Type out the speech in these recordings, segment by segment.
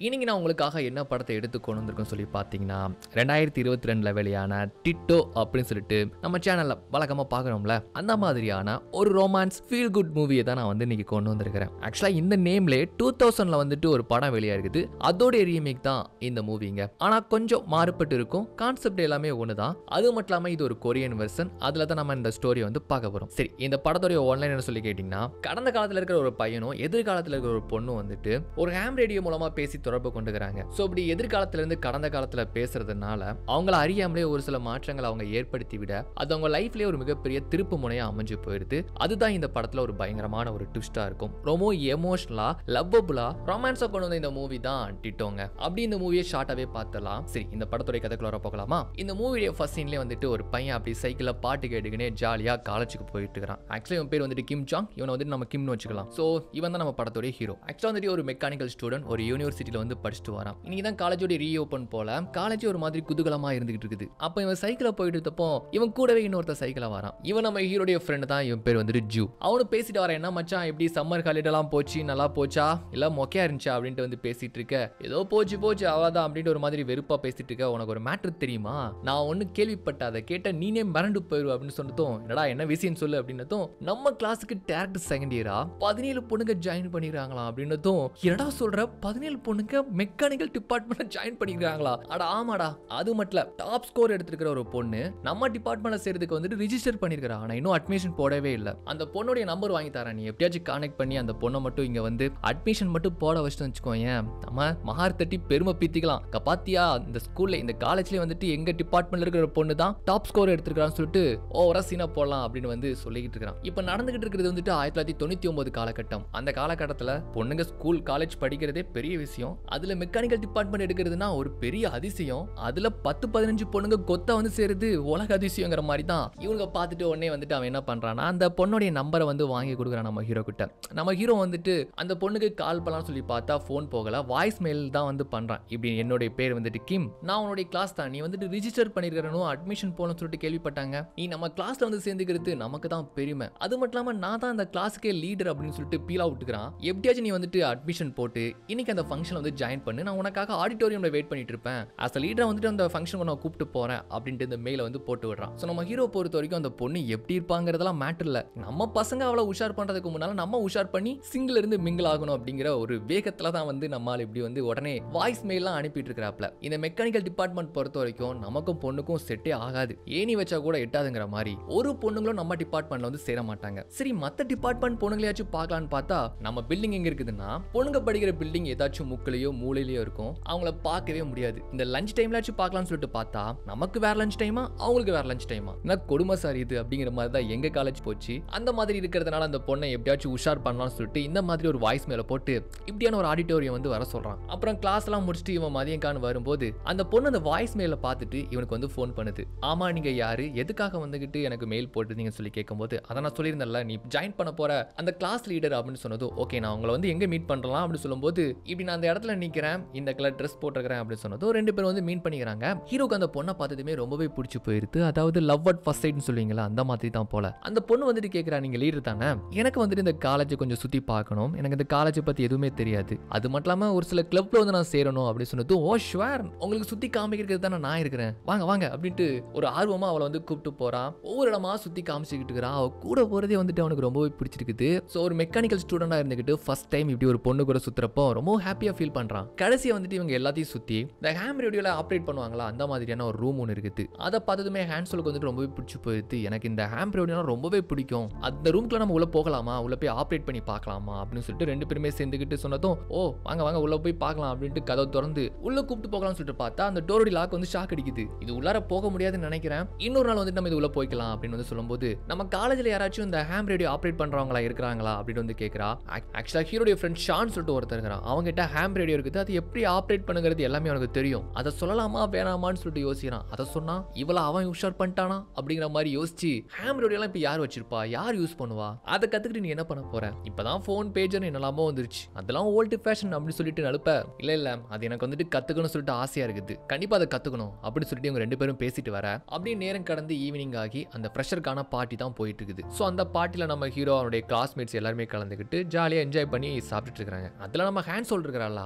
இன்னைக்கு நான் உங்களுக்காக என்ன படத்தை எடுத்து கொண்டு வந்திருக்கேன் சொல்லி பார்த்தீங்கன்னா ரெண்டாயிரத்தி இருபத்தி ரெண்டுல வெளியான டிட்டோ அப்படின்னு சொல்லிட்டு நம்ம சேனல்ல வழக்கமா பார்க்குறோம்ல அந்த மாதிரியான ஒரு ரொமான்ஸ் ஃபீல் குட் மூவியை தான் நான் வந்து இன்னைக்கு கொண்டு வந்திருக்கிறேன் ஆக்சுவலா இந்த நேம்ல டூ தௌசண்ட்ல வந்துட்டு ஒரு படம் வெளியா இருக்குது அதோட ரீமேக் தான் இந்த மூவிங்க ஆனா கொஞ்சம் மாறுபட்டு இருக்கும் கான்செப்ட் எல்லாமே ஒண்ணுதான் அது மட்டும் இல்லாம இது ஒரு கொரியன் வெர்ஷன் அதுல தான் நம்ம இந்த ஸ்டோரி வந்து பார்க்க போறோம் சரி இந்த படத்தோடைய ஆன்லைன் என்ன சொல்லி கேட்டீங்கன்னா கடந்த காலத்துல இருக்கிற ஒரு பையனும் எதிர்காலத்துல இருக்கிற ஒரு பொண்ணும் வந்துட்டு ஒரு ஹேம் ரேடியோ மூலமா பேசி தொடர்பு கொண்டுக்கிறாங்க ஸோ இப்படி எதிர்காலத்துல இருந்து கடந்த காலத்துல பேசுறதுனால அவங்கள அறியாமலே ஒரு சில மாற்றங்களை அவங்க ஏற்படுத்தி விட அது அவங்க லைஃப்லயே ஒரு மிகப்பெரிய திருப்பு முனையா அமைஞ்சு போயிருது அதுதான் இந்த படத்துல ஒரு பயங்கரமான ஒரு ட்விஸ்டா இருக்கும் ரொம்ப எமோஷனலா லவ்வபுலா ரொமான்ஸா கொண்டு வந்த இந்த மூவி தான் டிட்டோங்க அப்படி இந்த மூவியை ஷார்ட்டாவே பார்த்தலாம் சரி இந்த படத்துடைய கதைக்குள்ள போகலாமா இந்த மூவியோட ஃபர்ஸ்ட் சீன்லேயே வந்துட்டு ஒரு பையன் அப்படி சைக்கிளில் பாட்டு கேட்டுக்கினே ஜாலியாக காலேஜுக்கு போயிட்டு இருக்கிறான் ஆக்சுவலி இவன் பேர் வந்துட்டு கிம் ஜாங் இவனை வந்துட்டு நம்ம கிம்னு வச்சுக்கலாம் ஸோ இவன் தான் நம்ம படத்தோடைய ஹீரோ ஆக்சுவலாக வந்துட்டு ஒரு மெக்கானிக்கல் ஸ்டூடெண்ட் ஒரு யூனிவர்சிட்டியில் வந்து படிச்சுட்டு வரான் இன்னைக்கு தான் காலேஜோட ரீஓப்பன் போல காலேஜ் ஒரு மாதிரி குதூகலமாக இருந்துகிட்டு இருக்குது அப்போ இவன் சைக்கிளில் போயிட்டு இருந்தப்போ இவன் கூடவே இன்னொருத்த சைக்கிளில் வரான் இவன் நம்ம ஹீரோடைய ஃப்ரெண்டு தான் இவன் பேர் வந்துட்டு ஜூ அவனு பேசிட்டு வரேன் என்ன மச்சான் எப்படி சம்மர் ஹாலிடேலாம் போச்சு நல்லா போச்சா இல்லை மொக்கையா இருந்துச்சா அப்படின்ட்டு வந்து பேசிட்டு இருக்க ஏதோ போச்சு போச்சு அவாதான் அப்படின்ட்டு ஒரு மாதிரி வெறுப்பா பேசிட்டு இருக்க உனக்கு ஒரு மேட்ரு தெரியுமா நான் ஒண்ணு கேள்விப்பட்ட அதை கேட்ட நீனே மறந்து போயிடுவ அப்படின்னு சொன்னதும் என்னடா என்ன விஷயம் சொல்லு அப்படின்னதும் நம்ம கிளாஸுக்கு டேரக்ட் செகண்ட் இயரா பதினேழு பொண்ணுங்க ஜாயின் பண்ணிடுறாங்களாம் அப்படின்னதும் என்னடா சொல்ற பதினேழு பொண்ணுங்க மெக்கானிக்கல் டிபார்ட்மெண்ட் ஜாயின் பண்ணிக்கிறாங்களா அட ஆமாடா அது மட்டும் இல்ல டாப் ஸ்கோர் எடுத்திருக்கிற ஒரு பொண்ணு நம்ம டிபார்ட்மெண்ட்ல சேர்றதுக்கு வந்துட்டு ரிஜிஸ்டர் பண்ணிருக்கிறா ஆனா இன்னும் அட்மிஷன் போடவே இல்லை அந்த பொண்ணுடைய நம்பர் வாங்கி தரேன் நீ எப்படியாச்சும் கான்டெக்ட் பண்ணி அந்த பொண்ணை மட்டும் இங்க வந்து அட்மிஷன் மட்டும் போட வச்சுட்டு வச்சுக்கோயேன் நம்ம மகார் தட்டி பெருமை பீத்திக்கலாம் இங்க பாத்தியா இந்த ஸ்கூல்ல இந்த காலேஜ்லயே வந்துட்டு எங்க டிபார்ட்மெண்ட்ல இருக்கிற பொண்ணு தான் டாப் ஸ்கோர் எடுத்திருக்கான்னு சொல்லிட்டு ஓவரா சீனா போடலாம் அப்படின்னு வந்து சொல்லிக்கிட்டு இருக்கான் இப்ப நடந்துகிட்டு இருக்கிறது வந்துட்டு ஆயிரத்தி தொள்ளாயிரத்தி தொண்ணூத்தி ஒன்பது காலகட்டம் அந்த காலகட்டத்துல பொண்ணுங்க ஸ்கூல் காலேஜ் படிக்கிறதே பெரிய விஷயம் அதுல மெக்கானிக்கல் டிபார்ட்மெண்ட் எடுக்கிறதுனா ஒரு பெரிய அதிசயம் அதுல பத்து பதினஞ்சு பொண்ணுங்க கொத்தா வந்து சேருது உலக அதிசயங்கிற மாதிரி தான் இவங்க பார்த்துட்டு உடனே வந்துட்டு அவன் என்ன பண்றான்னா அந்த பொண்ணுடைய நம்பரை வந்து வாங்கி கொடுக்குறான் நம்ம ஹீரோ கிட்ட நம்ம ஹீரோ வந்துட்டு அந்த பொண்ணுக்கு கால் பண்ணலாம்னு சொல்லி பார்த்தா ஃபோன் போகல வாய்ஸ் மெயில் தான் வந்து பண்றான் இப்படி என்னுடைய பேர் வந்துட்டு கிம் நான் உன்னுடைய கிளாஸ் தான் நீ வந்துட்டு ரிஜிஸ்டர் பண்ணிருக்கணும் அட்மிஷன் போகணும்னு சொல்லிட்டு கேள்விப்பட்டாங்க நீ நம்ம கிளாஸ்ல வந்து சேர்ந்துக்கிறது நமக்கு தான் பெருமை அது மட்டும் இல்லாம நான் தான் அந்த கிளாஸுக்கே லீடர் அப்படின்னு சொல்லிட்டு பீலா விட்டுக்கிறான் எப்படியாச்சும் நீ வந்துட்டு அட்மிஷன் போட்டு இன்னைக்கு அந்த ஃபங்க்ஷன் வந்து ஜாயின் பண்ணு நான் உனக்காக ஆடிட்டோரியம்ல வெயிட் பண்ணிட்டு இருப்பேன் அஸ் லீடர் வந்துட்டு அந்த ஃபங்க்ஷனுக்கு நான் கூப்பிட்டு போறேன் அப்படின்ட்டு இந்த மெயில வந்து போட்டு விடுறான் ஸோ நம்ம ஹீரோ பொறுத்த வரைக்கும் அந்த பொண்ணு எப்படி இருப்பாங்கிறதெல்லாம் மேட்டர் இல்ல நம்ம பசங்க அவளை உஷார் பண்றதுக்கு முன்னால நம்ம உஷார் பண்ணி சிங்கிள் இருந்து மிங்கிள் ஆகணும் அப்படிங்கிற ஒரு வேகத்துல தான் வந்து நம்மால் இப்படி வந்து உடனே வாய்ஸ் மெயிலாம் அனுப்பிட்டு இருக்கிறாப்ல இந்த மெக்கானிக்கல் டிபார்ட்மெண்ட் பொறுத்த வரைக்கும் நமக்கும் பொண்ணுக்கும் செட்டே ஆகாது ஏணி வச்சா கூட எட்டாதுங்கிற மாதிரி ஒரு பொண்ணுங்களும் நம்ம டிபார்ட்மெண்ட்ல வந்து சேர மாட்டாங்க சரி மத்த டிபார்ட்மெண்ட் பொண்ணுங்களையாச்சும் பார்க்கலான்னு பார்த்தா நம்ம பில்டிங் எங்க இருக்குதுன்னா பொண்ணுங்க படிக்கிற பில்டிங் ஏதாச்சும் முக்கிலையோ மூலையிலயோ இருக்கும் அவங்கள பார்க்கவே முடியாது இந்த லஞ்ச் டைம்லாச்சும் பார்க்கலாம்னு சொல்லிட்டு பார்த்தா நமக்கு வேற லஞ்ச் டைமா அவங்களுக்கு வேற லஞ்ச் டைமா என்ன கொடுமை சார் இது அப்படிங்கிற மாதிரி தான் எங்க காலேஜ் போச்சு அந்த மாதிரி இருக்கிறதுனால அந்த பொண்ணை எப்படியாச்சும் உஷார் பண்ணலாம்னு சொல்லிட்டு இந்த மாதிரி ஒரு வாய்ஸ் மேல போட்டு இப்படியான ஒரு ஆடிட்டோரியம் வந்து வர சொல்றான் அப்புறம் கிளாஸ் எல்லாம் முடிச்சுட்டு இவன் மதியங்கான் வரும்போது அந்த பொண்ணு அந்த வாய்ஸ் மெயில பார்த்துட்டு இவனுக்கு வந்து ஃபோன் பண்ணுது ஆமா நீங்க யாரு எதுக்காக வந்துகிட்டு எனக்கு மெயில் போட்டுருந்தீங்கன்னு சொல்லி கேட்கும்போது அதை நான் சொல்லியிருந்தேன்ல நீ ஜாயின் பண்ண போற அந்த கிளாஸ் லீடர் அப்படின்னு சொன்னது ஓகே நான் உங்களை வந்து எங்க மீட் பண்றலாம் அப்படின்னு சொல்லும்போது இப்படி நான் அந்த இடத்துல நிக்கிறேன் இந்த கலர் ட்ரெஸ் போட்டிருக்கிறேன் அப்படின்னு சொன்னதும் ரெண்டு பேரும் வந்து மீட் பண்ணிக்கிறாங்க ஹீரோக்கு அந்த பொண்ணை பார்த்ததுமே ரொம்பவே பிடிச்சி போயிருது அதாவது லவ் அட் ஃபர்ஸ்ட் சைட்னு சொல்லுவீங்களா அந்த மாதிரி தான் போல அந்த பொண்ணு வந்துட்டு கேட்குறா நீங்க லீடர் தானே எனக்கு வந்துட்டு இந்த காலேஜை கொஞ்சம் சுத்தி பார்க்கணும் எனக்கு இந்த காலேஜை பத்தி எதுவுமே தெரியாது அது மட்டும் இல்லாம ஒரு சில கிளப்ல வந்து நான் சேரணும் அப்படின்னு சொன்னது ஓ ஷுவர் உங்களுக்கு சுத்தி காமிக்கிறது தானே நான் இருக்கிறேன் வாங்க வாங்க அப்படின்ட்டு ஒரு ஆர்வமா அவளை வந்து கூப்பிட்டு போறான் ஒவ்வொரு இடமா சுத்தி காமிச்சுக்கிட்டு இருக்கிறான் அவ கூட போறதே வந்துட்டு அவனுக்கு ரொம்பவே பிடிச்சிருக்குது ஸோ ஒரு மெக்கானிக்கல் ஸ்டூடெண்டா இருந்துகிட்டு ஃபர்ஸ்ட் டைம் இப்படி ஒரு பொண்ணு கூட சுத்துறப்போ ரொம்ப ஹாப்பியா ஃபீல் பண்றான் கடைசியா வந்துட்டு இவங்க எல்லாத்தையும் சுத்தி இந்த ஹேம் ரேடியோல ஆப்ரேட் பண்ணுவாங்களா அந்த மாதிரியான ஒரு ரூம் ஒன்று இருக்குது அதை பார்த்ததுமே ஹேண்ட்ஸோலுக்கு வந்துட்டு ரொம்பவே பிடிச்சி போயிடுது எனக்கு இந்த ஹேம் ரேடியோனா ரொம்பவே பிடிக்கும் அந்த ரூம்க்குள்ள நம்ம உள்ள போகலாமா உள்ள போய் ஆப்ரேட் பண்ணி பார்க்கலாமா அப்படின்னு சொல்லிட்டு ரெண்டு பேருமே சேர்ந்துக்கிட்டு சொன்னதும் ஓ வாங்க வாங்க உள்ள போய் பார்க்கலாம் அப்படின்ட்டு கதவை திறந்து உள்ள கூப்பிட்டு போகலாம்னு சொல்லிட்டு பார்த்தா அந்த டோரோடி லாக் வந்து ஷாக் அடிக்குது இது உள்ளார போக முடியாதுன்னு நினைக்கிறேன் இன்னொரு நாள் வந்துட்டு நம்ம இது உள்ள போய்க்கலாம் அப்படின்னு வந்து சொல்லும்போது நம்ம காலேஜ்ல யாராச்சும் இந்த ஹேம் ரேடியோ ஆப்ரேட் பண்றவங்களா இருக்கிறாங்களா அப்படின்னு வந்து கேட்கறா ஆக்சுவலா ஹீரோடைய ஃப்ரெண்ட் ஷான் சொல்லிட்டு ஒருத்தர் இருக்கிறான் அவங்க கிட்ட ஹேம் ரேடியோ இருக்குது அது எப்படி ஆப்ரேட் பண்ணுங்கிறது எல்லாமே அவனுக்கு தெரியும் அதை சொல்லலாமா வேணாமான்னு சொல்லிட்டு யோசிக்கிறான் அதை சொன்னா இவளை அவன் உஷார் பண்ணிட்டானா அப்படிங்கிற மாதிரி யோசிச்சு ஹேம் ரேடியோலாம் இப்போ யார் வச்சிருப்பா யார் யூஸ் பண்ணுவா அதை கத்துக்கிட்டு நீ என்ன பண்ண போற இப்பதான் ஃபோன் பேஜர் என்னெல்லாமோ வந்துருச்சு அதெல்லாம் ஓல்டு ஃபேஷன் அப்படின்னு சொல்லிட்டு நடுப்ப இல்ல இல்ல அது எனக்கு வந்துட்டு கத்துக்கணும்னு சொல்லிட்டு ஆசையா இருக்குது கண்டிப்பா அதை கத்துக்கணும் அப்படின்னு சொல்லிட்டு இவங்க ரெண்டு பேரும் பேசிட்டு வர அப்படியே நேரம் கடந்து ஈவினிங் ஆகி அந்த ஃப்ரெஷருக்கான பார்ட்டி தான் போயிட்டு இருக்குது ஸோ அந்த பார்ட்டியில் நம்ம ஹீரோ அவனுடைய கிளாஸ்மேட்ஸ் எல்லாருமே கலந்துக்கிட்டு ஜாலியாக என்ஜாய் பண்ணி சாப்பிட்டுட்டு இருக்காங்க அதில் நம்ம ஹேண்ட் சோல்டர் இருக்கிறாள்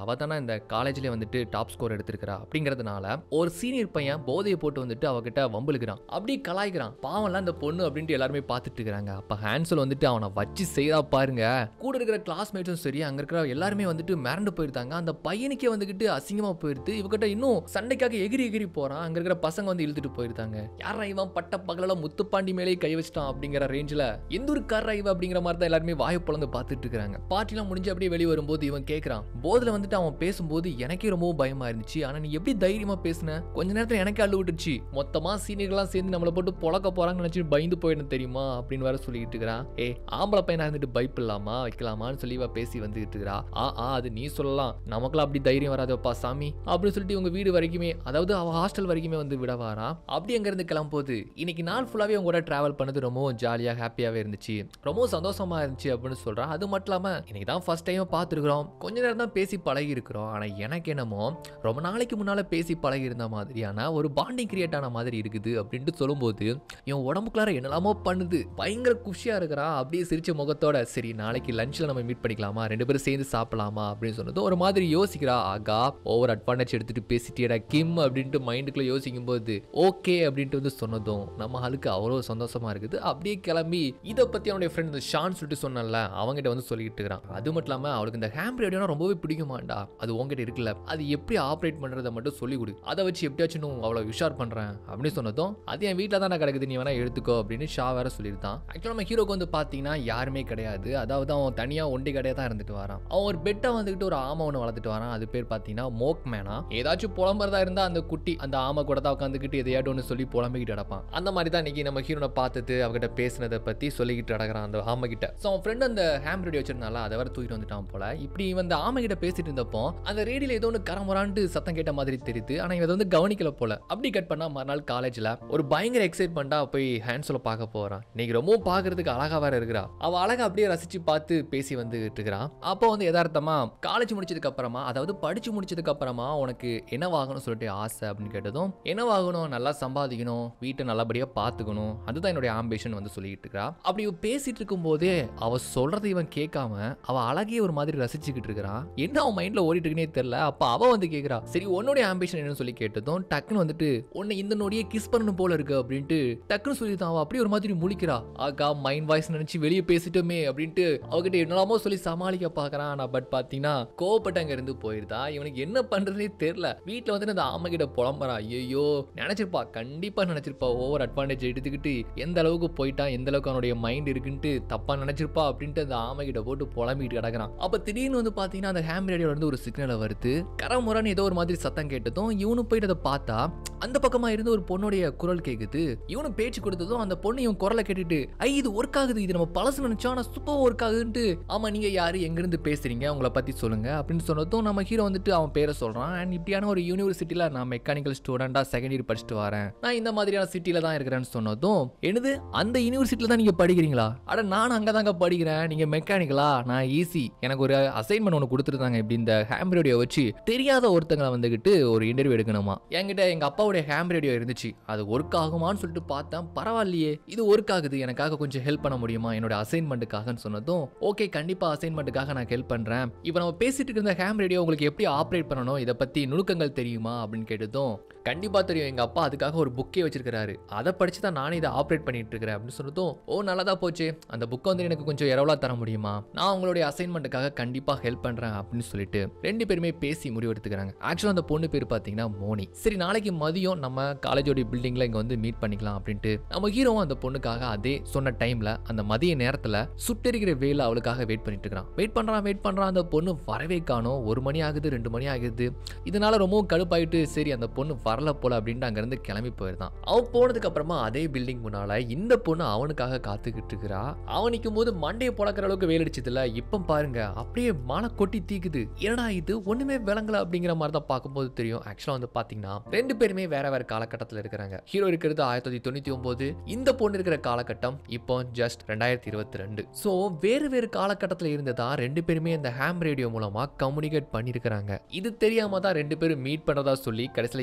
அவ தானே இந்த காலேஜ்லேயே வந்துட்டு டாப் ஸ்கோர் எடுத்திருக்கிறா அப்படிங்கிறதுனால ஒரு சீனியர் பையன் போதையை போட்டு வந்துட்டு அவகிட்ட வம்புலுக்கிறான் அப்படி கலாய்க்கிறான் பாவம்லாம் இந்த பொண்ணு அப்படின்ட்டு எல்லாருமே பார்த்துட்டு இருக்காங்க அப்ப ஹான்சல் வந்துட்டு அவனை வச்சு செய்யறா பாருங்க கூட இருக்கிற கிளாஸ்மேட்ஸும் சரி அங்க இருக்கிற எல்லாருமே வந்துட்டு மிரண்டு போயிருந்தாங்க அந்த பையனுக்கே வந்துகிட்டு அசிங்கமா போயிருது இவகிட்ட இன்னும் சண்டைக்காக எகிரி எகிரி போறான் அங்க இருக்கிற பசங்க வந்து இழுத்துட்டு போயிருந்தாங்க யாரா இவன் பட்ட பகல முத்துப்பாண்டி மேலே கை வச்சிட்டான் அப்படிங்கிற ரேஞ்சில் எந்த ஒரு காரா இவ அப்படிங்கிற மாதிரி தான் எல்லாருமே வாயை பிளந்து பார்த்துட்டு இருக்காங்க பார்ட்டிலாம் முடிஞ்சு அப்படியே வெளியே வரும்போது இவன் கேட்கறான் போதில் வந்துட்டு அவன் பேசும்போது எனக்கே ரொம்பவும் பயமா இருந்துச்சு ஆனா நீ எப்படி தைரியமா பேசுன கொஞ்ச நேரத்துல எனக்கு அள்ளு விட்டுச்சு மொத்தமா சீனியர்லாம் சேர்ந்து நம்மளை போட்டு பொழக்க போறாங்கன்னு நினைச்சு பயந்து போயிடும் தெரியுமா அப்படின்னு வேற சொல்லிட்டு இருக்கிறான் ஏ ஆம்பளை பையனா இருந்துட்டு பயப்பிடலாமா வைக்கலாமான்னு சொல்லி இவ பேசி வந்துகிட்டு இருக்கிறா ஆ ஆ அது நீ சொல்லலாம் நமக்குலாம் அப்படி தைரியம் வராதப்பா சாமி அப்படின்னு சொல்லிட்டு இவங்க வீடு வரைக்குமே அதாவது அவ ஹாஸ்டல் வரைக்குமே வந்து விட வாரா அப்படி அங்க இருந்து கிளம்போது இன்னைக்கு நாள் ஃபுல்லாவே அவங்க கூட டிராவல் பண்ணது ரொம்பவும் ஜாலியா ஹாப்பியாவே இருந்துச்சு ரொம்பவும் சந்தோஷமா இருந்துச்சு அப்படின்னு சொல்றான் அது மட்டும் இல்லாம இன்னைக்கு தான் ஃபர்ஸ்ட் டைம் பார்த்துருக்குறோம் கொஞ்ச நேரம் தான் பேசி பழகி இருக்கிறோம் ஆனா எனக்கு என்னமோ ரொம்ப நாளைக்கு முன்னால பேசி பழகி இருந்த மாதிரியான ஒரு பாண்டிங் கிரியேட் ஆன மாதிரி இருக்குது அப்படின்ட்டு சொல்லும்போது இவன் உடம்புக்குள்ளார என்னெல்லாமோ பண்ணுது பயங்கர குஷியா இருக்கிறா அப்படியே சிரிச்ச முகத்தோட சரி நாளைக்கு லஞ்ச்ல நம்ம மீட் பண்ணிக்கலாமா ரெண்டு பேரும் சேர்ந்து சாப்பிடலாமா அப்படின்னு சொன்னது ஒரு மாதிரி யோசிக்கிறா ஆகா ஓவர் அட்வான்டேஜ் எடுத்துட்டு பேசிட்டியடா கிம் அப்படின்ட்டு மைண்டுக்குள்ள யோசிக்கும் போது ஓகே அப்படின்ட்டு வந்து சொன்னதும் நம்ம ஆளுக்கு அவ்வளோ சந்தோஷமா இருக்குது அப்படியே கிளம்பி இதை பத்தி அவனுடைய ஃப்ரெண்ட் ஷான் சொல்லிட்டு சொன்னல அவங்ககிட்ட வந்து சொல்லிட்டு இருக்கிறான் அது மட்டும் இல்லாம அவளுக்கு இந்த ஹேம் ரேடியோனா ரொம்பவே பிடிக்குமாண்டா அது உங்ககிட்ட இருக்குல்ல அது எப்படி ஆப்ரேட் பண்றதை மட்டும் சொல்லி கொடு அதை வச்சு எப்படியாச்சும் நான் அவ்வளோ உஷார் பண்றேன் அப்படின்னு சொன்னதும் அது என் வீட்டில் தான் கிடக்குது நீ வேணா எடுத்துக்கோ அப்படின்னு ஷா வேற சொல்லியிருந்தான் ஆக்சுவலாக நம்ம ஹீரோக்கு வந்து பார்த்தீங்கன்னா யாருமே கிடையாது அதாவது அவன் தனியாக ஒண்டி கடையாக தான் இருந்துட்டு வரான் அவன் ஒரு பெட்டை வந்துக்கிட்டு ஒரு ஆமை ஒன்று வளர்த்துட்டு வரான் அது பேர் பார்த்தீங்கன்னா மோக் மேனா ஏதாச்சும் புலம்புறதா இருந்தால் அந்த குட்டி அந்த ஆமை கூட தான் உட்காந்துக்கிட்டு எதையாட்டு ஒன்று சொல்லி புலம்பிக்கிட்டு கிடப்பான் அந்த மாதிரி தான் இன்னைக்கு நம்ம ஹீரோனை பார்த்துட்டு அவகிட்ட பேசினதை பற்றி சொல்லிக்கிட்டு கிடக்குறான் அந்த ஆமை கிட்ட ஸோ அவன் ஃப்ரெண்ட் அந்த ஹேம் ரேடியோ வச்சிருந்தால அதை வர தூக்கிட்டு வந்துட்டான் போல இப்படி இவன் அந்த ஆமை கிட்ட பேசிட்டு இருந்தப்போ அந்த ரேடியோல ஏதோ ஒன்று கரமுறான்ட்டு சத்தம் கேட்ட மாதிரி தெரியுது ஆனால் இவன் அதை வந்து கவனிக்கல போல அப்படி கட் பண்ணா மறுநாள் காலேஜ்ல ஒரு பயங்கர எக்ஸைட்மெண்ட்டா போய் ஹேண்ட்ஸ்ல பார்க்க போறான் இன்னைக்கு ரொம்பவும் பார்க்கறதுக்கு அழகா வேற இருக்கிறா அவ அழகா அப்படியே ரசிச்சு பார்த்து பேசி வந்துகிட்டு இருக்கிறான் அப்போ வந்து யதார்த்தமா காலேஜ் முடிச்சதுக்கு அப்புறமா அதாவது படிச்சு முடிச்சதுக்கு அப்புறமா உனக்கு என்னவாகணும்னு சொல்லிட்டு ஆசை அப்படின்னு கேட்டதும் என்னவாகணும் நல்லா சம்பாதிக்கணும் வீட்டை நல்லபடியா பார்த்துக்கணும் அதுதான் என்னுடைய ஆம்பிஷன் வந்து சொல்லிட்டு இருக்கா அப்படி இவ பேசிட்டு இருக்கும் போதே அவ சொல்றதை இவன் கேட்காம அவ அழகே ஒரு மாதிரி ரசிச்சுக்கிட்டு இருக்கிறான் என்ன அவன் மைண்ட்ல ஓடிட்டு இருக்குன்னே தெரியல அப்ப அவ வந்து கேக்குறா சரி உன்னுடைய ஆம்பிஷன் என்னன்னு சொல்லி கேட்டதும் டக்குன்னு வந்துட்டு உன்னை இந்த நொடியே கிஸ் பண்ணணும் போல இருக்கு அப்படின்ட்டு டக்குன்னு சொல்லிதான் அவ அப்படியே ஒரு மாதிரி முழிக்கிறா ஆகா மைண்ட் வாய்ஸ் நினைச்சு வெளியே பேசிட்டோமே அப்படின்ட்டு அவகிட்ட என்னலாமோ சொல்லி சமாளிக்க பாக்குறான் ஆனா பட் பாத்தீங்கன்னா கோவப்பட்டு அங்க இருந்து போயிருந்தா இவனுக்கு என்ன பண்றதே தெரியல வீட்டுல வந்துட்டு அந்த ஆமை கிட்ட புலம்புறா ஐயோ நினைச்சிருப்பா கண்டிப்பா நினைச்சிருப்பா ஓவர் அட்வான்டேஜ் எடுத்துக்கிட்டு எந்த அளவுக்கு போயிட்டான் எந்த அளவுக்கு அவனுடைய மைண்ட் இருக்குன்ட்டு தப்பா நினைச்சிருப்பா அப்படின்ட்டு அந்த ஆமை கிட்ட போட்டு புலம்பிட்டு கிடக்குறான் அப்ப திடீர்னு வந்து பாத்தீங்கன்னா அந்த ஹேம் ரேடியோல இருந்து ஒரு சிக்னலை வருது கரமுறான்னு ஏதோ ஒரு மாதிரி சத்தம் கேட்டதும் இவனு போயிட்டு அதை பார்த்தா அந்த பக்கமா இருந்து ஒரு பொண்ணுடைய குரல் கேக்குது இவனு பேச்சு கொடுத்ததும் அந்த பொண்ணு இவன் குரலை கேட்டுட்டு ஐ இது ஒர்க் ஆகுது இது நம்ம பழசு நினைச்சோம் ஆனா சூப்பர் ஒர்க் ஆகுதுன்ட்டு ஆமா நீங்க யாரு எங்க இருந்து பேசுறீங்க உங்களை பத்தி சொல்லுங்க அப்படின்னு சொன்னதும் நம்ம ஹீரோ வந்துட்டு அவன் பேரை சொல்றான் அண்ட் இப்படியான ஒரு யூனிவர்சிட்டியில நான் மெக்கானிக்கல் ஸ்டூடெண்டா செகண்ட் இயர் படிச்சுட்டு வரேன் நான் இந்த மாதிரியான சிட்டில தான் இருக்கிறேன்னு சொன்னதும் என்னது அந்த யூனிவர்சிட்டியில தான் நீங்க படிக்கிறீங்களா அட நானும் அங்க தாங்க படிக்கிறேன் நீங்க மெக்கானிக்கலா நான் ஈஸி எனக்கு ஒரு அசைன்மெண்ட் ஒன்று கொடுத்துருந்தாங்க இப்படி இந்த ஹேம் ரேடியோ வச்சு தெரியாத ஒருத்தங்களை வந்துகிட்டு ஒரு இன்டர்வியூ எடுக்கணுமா என்கிட்ட எங்க அப்பாவுடைய ஹேம் ரேடியோ இருந்துச்சு அது ஒர்க் ஆகுமான்னு சொல்லிட்டு பார்த்தேன் பரவாயில்லையே இது ஒர்க் ஆகுது எனக்காக கொஞ்சம் ஹெல்ப் பண்ண முடியுமா என்னோட அசைன்மெண்ட்டுக்காகன்னு சொன்னதும் ஓகே கண்டிப்பா அசைன்மெண்ட்டுக்காக நான் ஹெல்ப் பண்றேன் இப்போ நம்ம பேசிட்டு இருந்த ஹேம் ரேடியோ உங்களுக்கு எப்படி ஆப்ரேட் பண்ணணும் இதை பத்தி நுணுக்கங்கள் தெரியுமா அப்படின்னு கேட்டதும் கண்டிப்பா தெரியும் எங்க அப்பா அதுக்காக ஒரு புக்கே வச்சிருக்காரு அதை படிச்சு தான் நானே இதை ஆப்ரேட் பண்ணிட்டு இருக்கிறேன் அப்படின்னு சொன்னதும் ஓ நல்லதா போச்சு அந்த புக்கை வந்து எனக்கு கொஞ்சம் இரவலா தர முடியுமா நான் உங்களுடைய அசைன்மெண்ட்டுக்காக கண்டிப்பா ஹெல்ப் பண்றேன் அப்படின்னு சொல்லிட்டு ரெண்டு பேருமே பேசி முடிவெடுத்துக்கிறாங்க ஆக்சுவலாக அந்த பொண்ணு பேர் பார்த்தீங்கன்னா மோனி சரி நாளைக்கு மதியம் நம்ம காலேஜோட பில்டிங்ல இங்க வந்து மீட் பண்ணிக்கலாம் அப்படின்ட்டு நம்ம ஹீரோவும் அந்த பொண்ணுக்காக அதே சொன்ன டைம்ல அந்த மதிய நேரத்துல சுட்டெரிக்கிற வேலை அவளுக்காக வெயிட் பண்ணிட்டு இருக்கான் வெயிட் பண்றான் வெயிட் பண்றான் அந்த பொண்ணு வரவே காணோம் ஒரு மணி ஆகுது ரெண்டு மணி ஆகுது இதனால ரொம்பவும் கடுப்பாயிட்டு சரி அந்த பொண்ணு வரல போல அப்படின்ட்டு அங்கிருந்து கிளம்பி போயிருந்தான் அவன் போனதுக்கு அப்புறமா அதே பில்டிங் முன்னால இந்த பொண்ணு அவனுக்காக காத்துக்கிட்டு இருக்கிறா அவன் நிற்கும் போது மண்டையை புழக்கிற அளவுக்கு வெயில் அடிச்சதுல இப்ப பாருங்க அப்படியே மழை கொட்டி தீக்குது என்னடா இது ஒண்ணுமே விளங்கல அப்படிங்கிற மாதிரி தான் பார்க்கும்போது தெரியும் ஆக்சுவலா வந்து பாத்தீங்கன்னா ரெண்டு பேருமே வேற வேற காலகட்டத்தில் இருக்கிறாங்க ஹீரோ இருக்கிறது ஆயிரத்தி தொள்ளாயிரத்தி தொண்ணூத்தி ஒன்பது இந்த பொண்ணு இருக்கிற காலகட்டம் இப்போ ஜஸ்ட் ரெண்டாயிரத்தி இருபத்தி ரெண்டு ஸோ வேறு வேறு காலகட்டத்தில் இருந்ததா ரெண்டு பேருமே இந்த ஹேம் ரேடியோ மூலமா கம்யூனிகேட் பண்ணியிருக்கிறாங்க இது தெரியாம தான் ரெண்டு பேரும் மீட் பண்றதா சொல்லி கடைசியில் ஏமாந்து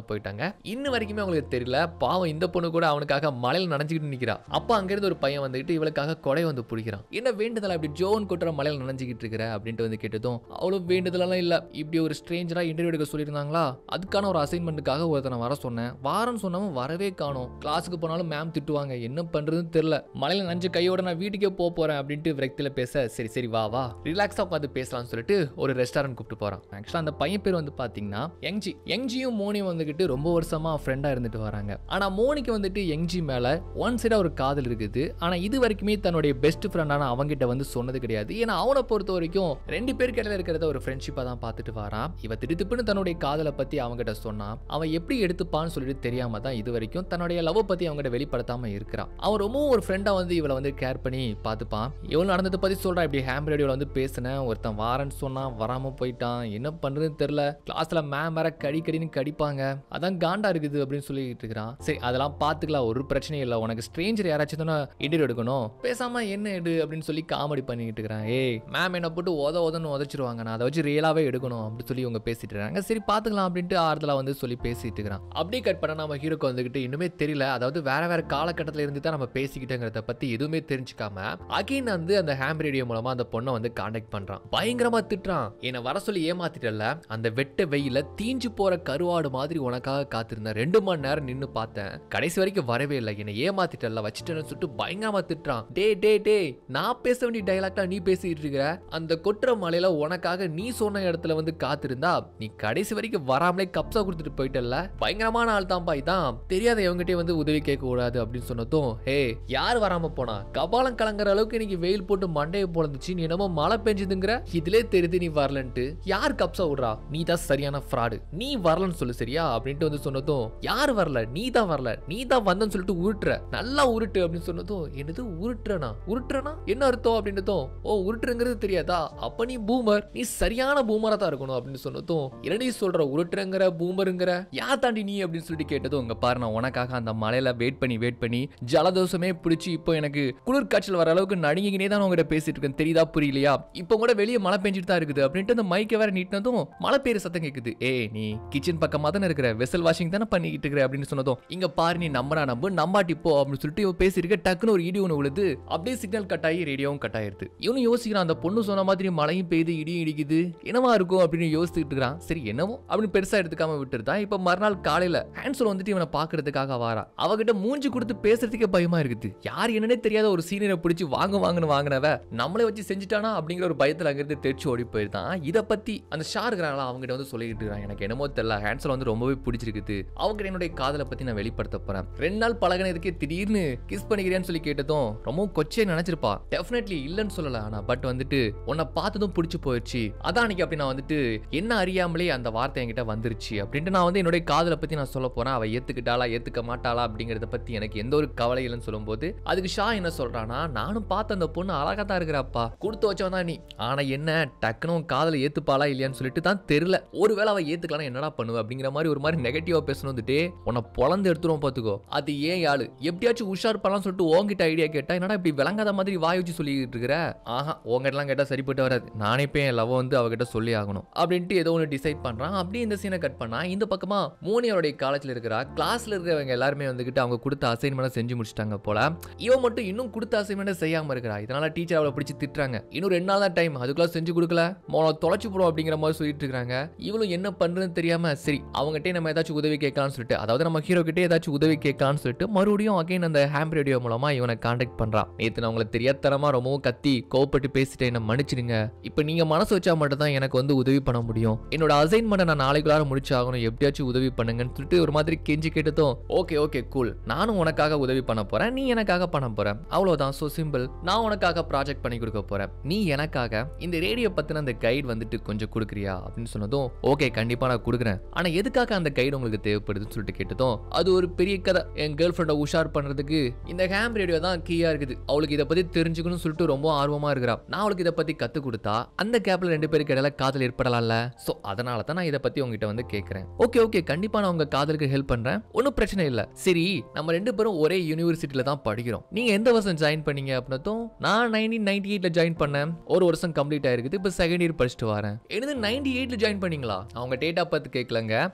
போயிட்டாங்க இன்ன வரைக்குமே அவங்களுக்கு தெரியல பாவம் இந்த பொண்ணு கூட அவனுக்காக மலையில நனைஞ்சுக்கிட்டு நிக்கிறா அப்ப அங்கிருந்து ஒரு பையன் வந்துட்டு இவளுக்காக கொடை வந்து பிடிக்கிறான் என்ன வேண்டுதல் அப்படி ஜோன் கொட்டுற மலையில நனைஞ்சுக்கிட்டு இருக்கிற அப்படின்ட்டு வந்து கேட்டதும் அவ்வளவு வேண்டுதலெல்லாம் இல்ல இப்படி ஒரு ஸ்ட்ரேஞ்சரா இன்டர்வியூ எடுக்க சொல்லியிருந்தாங்களா அதுக்கான ஒரு அசைன்மெண்ட்டுக்காக ஒருத்தனை வர சொன்னேன் வாரம்னு சொன்னவன் வரவே காணோம் கிளாஸுக்கு போனாலும் மேம் திட்டுவாங்க என்ன பண்றதுன்னு தெரியல மலையில நஞ்சு கையோட நான் வீட்டுக்கே போக போறேன் அப்படின்ட்டு விரக்தியில பேச சரி சரி வா வா ரிலாக்ஸா உட்காந்து பேசலாம்னு சொல்லிட்டு ஒரு ரெஸ்டாரண்ட் கூப்பிட்டு போறான் ஆக்சுவலா அந்த பையன் பேர் வந்து பாத்தீங்கன்னா யங்ஜி யங்ஜியும் மோனியும் வந்துகிட்டு ரொம்ப வருஷமா ஃப்ரெண்டா இருந்துட்டு வராங்க ஆனா மோனிக்கு வந்துட்டு யங்ஜி மேல ஒன் சைடா ஒரு காதல் இருக்குது ஆனா இது வரைக்குமே தன்னுடைய பெஸ்ட் ஃப்ரெண்டான அவங்கிட்ட வந்து சொன்னது கிடையாது ஏன்னா அவனை பொறுத்த வரைக்கும் ரெண்டு பேருக்கு இடையில இருக்கிறத ஒரு ஃப்ரெண்ட்ஷிப்பா தான் பார்த்துட்டு வரான் இவ திடுத்துப்புன்னு தன்னுடைய காதலை பத்தி அவங்கிட்ட சொன்னான் அவன் எப்படி எடுத்துப்பான்னு சொல்லிட்டு தெரியாம தான் இது வரைக்கும் தன்னுடைய லவ் பத்தி அவங்ககிட்ட வெளிப்படுத்தாம இருக்கிறான் அவன் ரொம்பவும் ஒரு ஃப்ரெண்டா வந்து இவளை வந்து கேர் பண்ணி பார்த்துப்பான் எவ்வளவு நடந்ததை பத்தி சொல்றா இப்படி ஹேம் ரேடியோல வந்து பேசினேன் ஒருத்தன் வாரன்னு சொன்னான் வராம போயிட்டான் என்ன பண்றதுன்னு தெரியல கிளாஸ்ல மேம் வேற கடி கடின்னு கடிப்பாங்க அதான் காண்டா இருக்குது அப்படின்னு சொல்லிட்டு இருக்கிறான் சரி அதெல்லாம் பார்த்துக்கலாம் ஒரு பிரச்சனையும் இல்லை உனக்கு ஸ்ட்ரேஞ்சர் யாராச்சும் தானே இன்டர்வியூ எடுக்கணும் பேசாம என்ன எடு அப்படின்னு சொல்லி காமெடி பண்ணிட்டு இருக்கிறான் ஏய் மேம் என்ன போட்டு உத உதன்னு உதச்சிருவாங்க நான் அதை வச்சு ரியலாவே எடுக்கணும் அப்படின்னு சொல்லி இவங்க பேசிட்டு இருக்காங்க சரி பார்த்துக்கலாம் அப்படின்ட்டு ஆறுதலா வந்து சொல்லி பேசிட்டு இருக்கிறான் அப்படியே கட் பண்ண நம்ம ஹீரோக்கு வந்துகிட்டு இன்னுமே தெரியல அதாவது வேற வேற காலகட்டத்தில் இருந்து தான் நம்ம பேசிக்கிட்டோங்கிறத பத்தி எதுவுமே தெரிஞ்சுக்காம அகைன் வந்து அந்த ஹேம் ரேடியோ மூலமா அந்த பொண்ணை வந்து காண்டாக்ட் பண்றான் பயங்கரமா திட்டுறான் என்னை வர சொல்லி ஏமாத்திட்டல அந்த வெட்ட வெயில தீஞ்சு போற கருவாடு மாதிரி உனக்காக காத்திருந்தேன் ரெண்டு மணி நேரம் நின்னு பார்த்தேன் கடைசி வரைக்கும் வரவே இல்லை என்னை ஏமாத்திட்டல வச்சுட்டேன்னு சொல்லிட்டு பயங்கரமா திட்டுறான் டே டே டே நான் பேச வேண்டிய டைலாக்லாம் நீ பேசிட்டு இருக்கிற அந்த கொட்டுற மலையில உனக்காக நீ சொன்ன இடத்துல வந்து காத்திருந்தா நீ கடைசி வரைக்கும் வராமலே கப்ஸா கொடுத்துட்டு போயிட்டல பயங்கரமான ஆள் தான்ப்பா இதான் தெரியாத இவங்ககிட்டயே வந்து உதவி கேட்க கூடாது அப்படின்னு சொன்னதும் ஹே யார் வராம போனா கபாலம் கலங்குற அளவுக்கு இன்னைக்கு வெயில் போட்டு மண்டையை பொழந்துச்சு நீ என்னமோ மழை பெஞ்சுதுங்கிற இதுலே தெரியுது நீ வரலன்ட்டு யார் கப்ஸா விடுறா நீ தான் சரியான ஃப்ராடு நீ வரலன்னு சொல்லு சரியா அப்படின்ட்டு வந்து சொன்னதும் யார் வரல நீ தான் வரல நீ தான் வந்தன்னு சொல்லிட்டு உருட்டுற நல்லா உருட்டு அப்படின்னு சொன்னதும் என்னது உருட்டுறனா உருட்டுறனா என்ன அர்த்தம் அப்படின்னதும் ஓ உருட்டுறங்கிறது தெரியாதா அப்ப நீ பூமர் நீ சரியான பூமரா தான் இருக்கணும் அப்படின்னு சொன்னதும் என்னடி சொல்ற உருட்டுறங்கிற பூமருங்கிற யா தாண்டி நீ அப்படின்னு சொல்லிட்டு கேட்டதும் உங்க பாரு நான் உனக்காக அந்த மலையில வெயிட் பண்ணி வெயிட் பண்ணி ஜலதோஷமே பிடிச்சி இப்போ எனக்கு குளிர் காய்ச்சல் வர அளவுக்கு நடுங்கினே தான் உங்ககிட்ட பேசிட்டு இருக்கேன் தெரியுதா புரியலையா இப்போ கூட வெளியே மழை பெஞ்சிட்டு தான் இருக்குது அப்படின்ட்டு அந்த மைக்கை வேற நீட்டினதும் மழை பெய்யுற சத்தம் கேக்குது ஏய் நீ கிச்சன் பக்கமா தானே இருக்கிற வெசல் வாஷிங் தானே பண்ணிக்கிட்டு இருக்கிற அப்படின்னு சொன்னதும் இங்க பாரு நீ நம்பனா நம்பு நம்பாட்டி போ அப்படின்னு சொல்லிட்டு இவ பேசியிருக்க டக்குன்னு ஒரு இடி ஒன்று விழுது அப்படியே சிக்னல் கட் ஆகி ரேடியோவும் கட் ஆயிருது இவனும் யோசிக்கிறான் அந்த பொண்ணு சொன்ன மாதிரி மழையும் பெய்யுது இடியும் இடிக்குது என்னவா இருக்கும் அப்படின்னு யோசிச்சுட்டு இருக்கிறான் சரி என்னவோ அப்படின்னு பெருசா எடுத்துக்காம விட்டுருதான் இப்ப மறுநாள் காலையில ஹேன்சல் வந்துட்டு இவனை பாக்குறதுக்காக வாரா அவகிட்ட மூஞ்சி கொடுத்து பேசுறதுக்கே பயமா இருக்குது யார் என்னன்னே தெரியாத ஒரு சீனியரை பிடிச்சி வாங்க வாங்கன்னு வாங்கினவ நம்மளே வச்சு செஞ்சுட்டானா அப்படிங்கிற ஒரு பயத்துல அங்கிருந்து தெரிச்சு ஓடி போயிருந்தான் இதை பத்தி அந்த ஷா இருக்கிறாங்களா அவங்ககிட்ட வந்து சொல்லிக்கிட்டு இருக்கான் எனக்கு என்னமோ தெரியல ஹேன்சல் வந்து ரொம்பவே பிடிச்சிருக்குது அவங்க என்னுடைய காதலை பத்தி நான் வெளிப்படுத்த போறேன் ரெண்டு நாள் பழகினதுக்கே திடீர்னு கிஸ் பண்ணிக்கிறேன்னு சொல்லி கேட்டதும் ரொம்ப கொச்சே நினைச்சிருப்பா டெஃபினெட்லி இல்லைன்னு சொல்லல ஆனா பட் வந்துட்டு உன்னை பார்த்ததும் பிடிச்சி போயிடுச்சு அதான் அன்னைக்கு அப்படி நான் வந்துட்டு என்ன அறியாமலே அந்த வார்த்தை என்கிட்ட வந்துருச்சு அப்படின்ட்டு நான் வந்து என்னுடைய காதலை பத்தி நான் சொல்ல போறேன் அவ ஏத்துக்கிட்டாளா ஏத்துக்க மாட்டாளா அப்படிங்கறத பத்தி எனக்கு எந்த ஒரு கவலை இல்லைன்னு சொல்லும்போது அதுக்கு ஷா என்ன சொல்றானா நானும் பார்த்த அந்த பொண்ணு அழகா தான் இருக்கிறாப்பா கொடுத்து வச்சவன் தான் நீ ஆனா என்ன டக்குனு உன் காதலை ஏத்துப்பாளா இல்லையான்னு சொல்லிட்டு தான் தெரியல ஒருவேளை அவ ஏத்துக்கலாம் என்னடா பண்ணுவ அப்படிங்கிற மாதிரி ஒரு மாதிரி நெகட்டிவா பேசணும் வந்துட்டு உன்னை பொழந்து எடுத்துருவோம் பாத்துக்கோ அது ஏன் ஆளு எப்படியாச்சும் உஷார் பண்ணலாம் சொல்லிட்டு உங்ககிட்ட ஐடியா கேட்டா என்னடா இப்படி விளங்காத மாதிரி வாய் வச்சு சொல்லிட்டு இருக்கிற ஆஹா உங்ககிட்டலாம் கேட்டா சரிப்பட்டு வராது நானே இப்போ என் லவ் வந்து அவகிட்ட சொல்லி ஆகணும் அப்படின்ட்டு ஏதோ ஒன்று டிசைட் பண்றான் அப்படியே இந்த சீனை கட் பண்ணா இந்த பக்கமா மோனி அவருடைய காலேஜ்ல இருக்கிறா கிளாஸ்ல இருக்கிறவங்க எல்லாருமே வந்துகிட்டு அவங்க கொடுத்த அசைன்மெண்ட் செஞ்சு முடிச்சிட்டாங்க போல இவன் மட்டும் இன்னும் கொடுத்த அசைன்மெண்ட் செய்யாம இருக்கிறா இதனால டீச்சர் அவளை பிடிச்சி திட்டுறாங்க இன்னும் ரெண்டு நாள் தான் டைம் அதுக்குள்ள செஞ்சு கொடுக்கல மோனை தொலைச்சு போடும் அப்படிங்கிற மாதிரி சொல்லிட்டு இருக்காங்க இவளும் என்ன பண்றதுன்னு தெரியாம சரி அவங்ககிட்ட நம்ம ஏதாச்சும் உதவி கேட்கலாம்னு சொல்லிட்டு அதாவது நம்ம ஹீரோ கிட்டே ஏதாச்சும் உதவி கேட்கலாம்னு சொல்லிட்டு மறுபடியும் அகைன் அந்த ஹேம் ரேடியோ மூலமா இவனை காண்டாக்ட் பண்றான் நேத்து நான் உங்களை தெரியாதனமா ரொம்பவும் கத்தி கோவப்பட்டு பேசிட்டேன் என்ன மன்னிச்சிடுங்க இப்போ நீங்க மனசு வச்சா மட்டும் தான் எனக்கு வந்து உதவி பண்ண முடியும் என்னோட அசைன்மெண்ட்டை நான் நாளைக்குள்ளார முடிச்சாகணும் எப்படியாச்சும் உதவி பண்ணுங்கன்னு சொல்லிட்டு ஒரு மாதிரி கெஞ்சி கேட்டதும் ஓகே ஓகே கூல் நானும் உனக்காக உதவி பண்ண போறேன் நீ எனக்காக பண்ண போற அவ்வளவுதான் ஸோ சிம்பிள் நான் உனக்காக ப்ராஜெக்ட் பண்ணி கொடுக்க போறேன் நீ எனக்காக இந்த ரேடியோ பத்தின அந்த கைடு வந்துட்டு கொஞ்சம் கொடுக்குறியா அப்படின்னு சொன்னதும் ஓகே கண்டிப்பா நான் கொடுக்குறேன் ஆனா எதுக்காக அந்த கைடு உங்களுக்கு தேவைப்படுதுன்னு சொல்லிட்டு கேட்டதும் அது ஒரு பெரிய கதை என் கேர்ள் ஃப்ரெண்டை உஷார் பண்றதுக்கு இந்த ஹேம் ரேடியோ தான் கீயா இருக்குது அவளுக்கு இதை பத்தி தெரிஞ்சுக்கணும்னு சொல்லிட்டு ரொம்ப ஆர்வமா இருக்கிறா நான் அவளுக்கு இதை பத்தி கத்து கொடுத்தா அந்த கேப்ல ரெண்டு பேருக்கு இடையில காதல் ஏற்படலாம்ல சோ அதனால தான் நான் இதை பத்தி உங்ககிட்ட வந்து கேட்கறேன் ஓகே ஓகே கண்டிப்பா நான் உங்க காதலுக்கு ஹெல்ப் பண்றேன் ஒன்றும் பிரச்சனை இல்ல சரி நம்ம ரெண்டு பேரும் ஒரே யூனிவர்சிட்டியில தான் படிக்கிறோம் நீங்க எந்த வருஷம் ஜாயின் பண்ணீங்க அப்படின்னதும் நான் நைன்டீன் நைன்டி எயிட்ல ஜாயின் பண்ணேன் ஒரு வருஷம் கம்ப்ளீட் ஆயிருக்குது இப்போ செகண்ட் இயர் படிச்சுட்டு வரேன் எனது நைன்டி எயிட்ல ஜாயின் பண்ணீங்களா அவங்க டேட்டா பார்த்து கேட்கலங்க நீங்க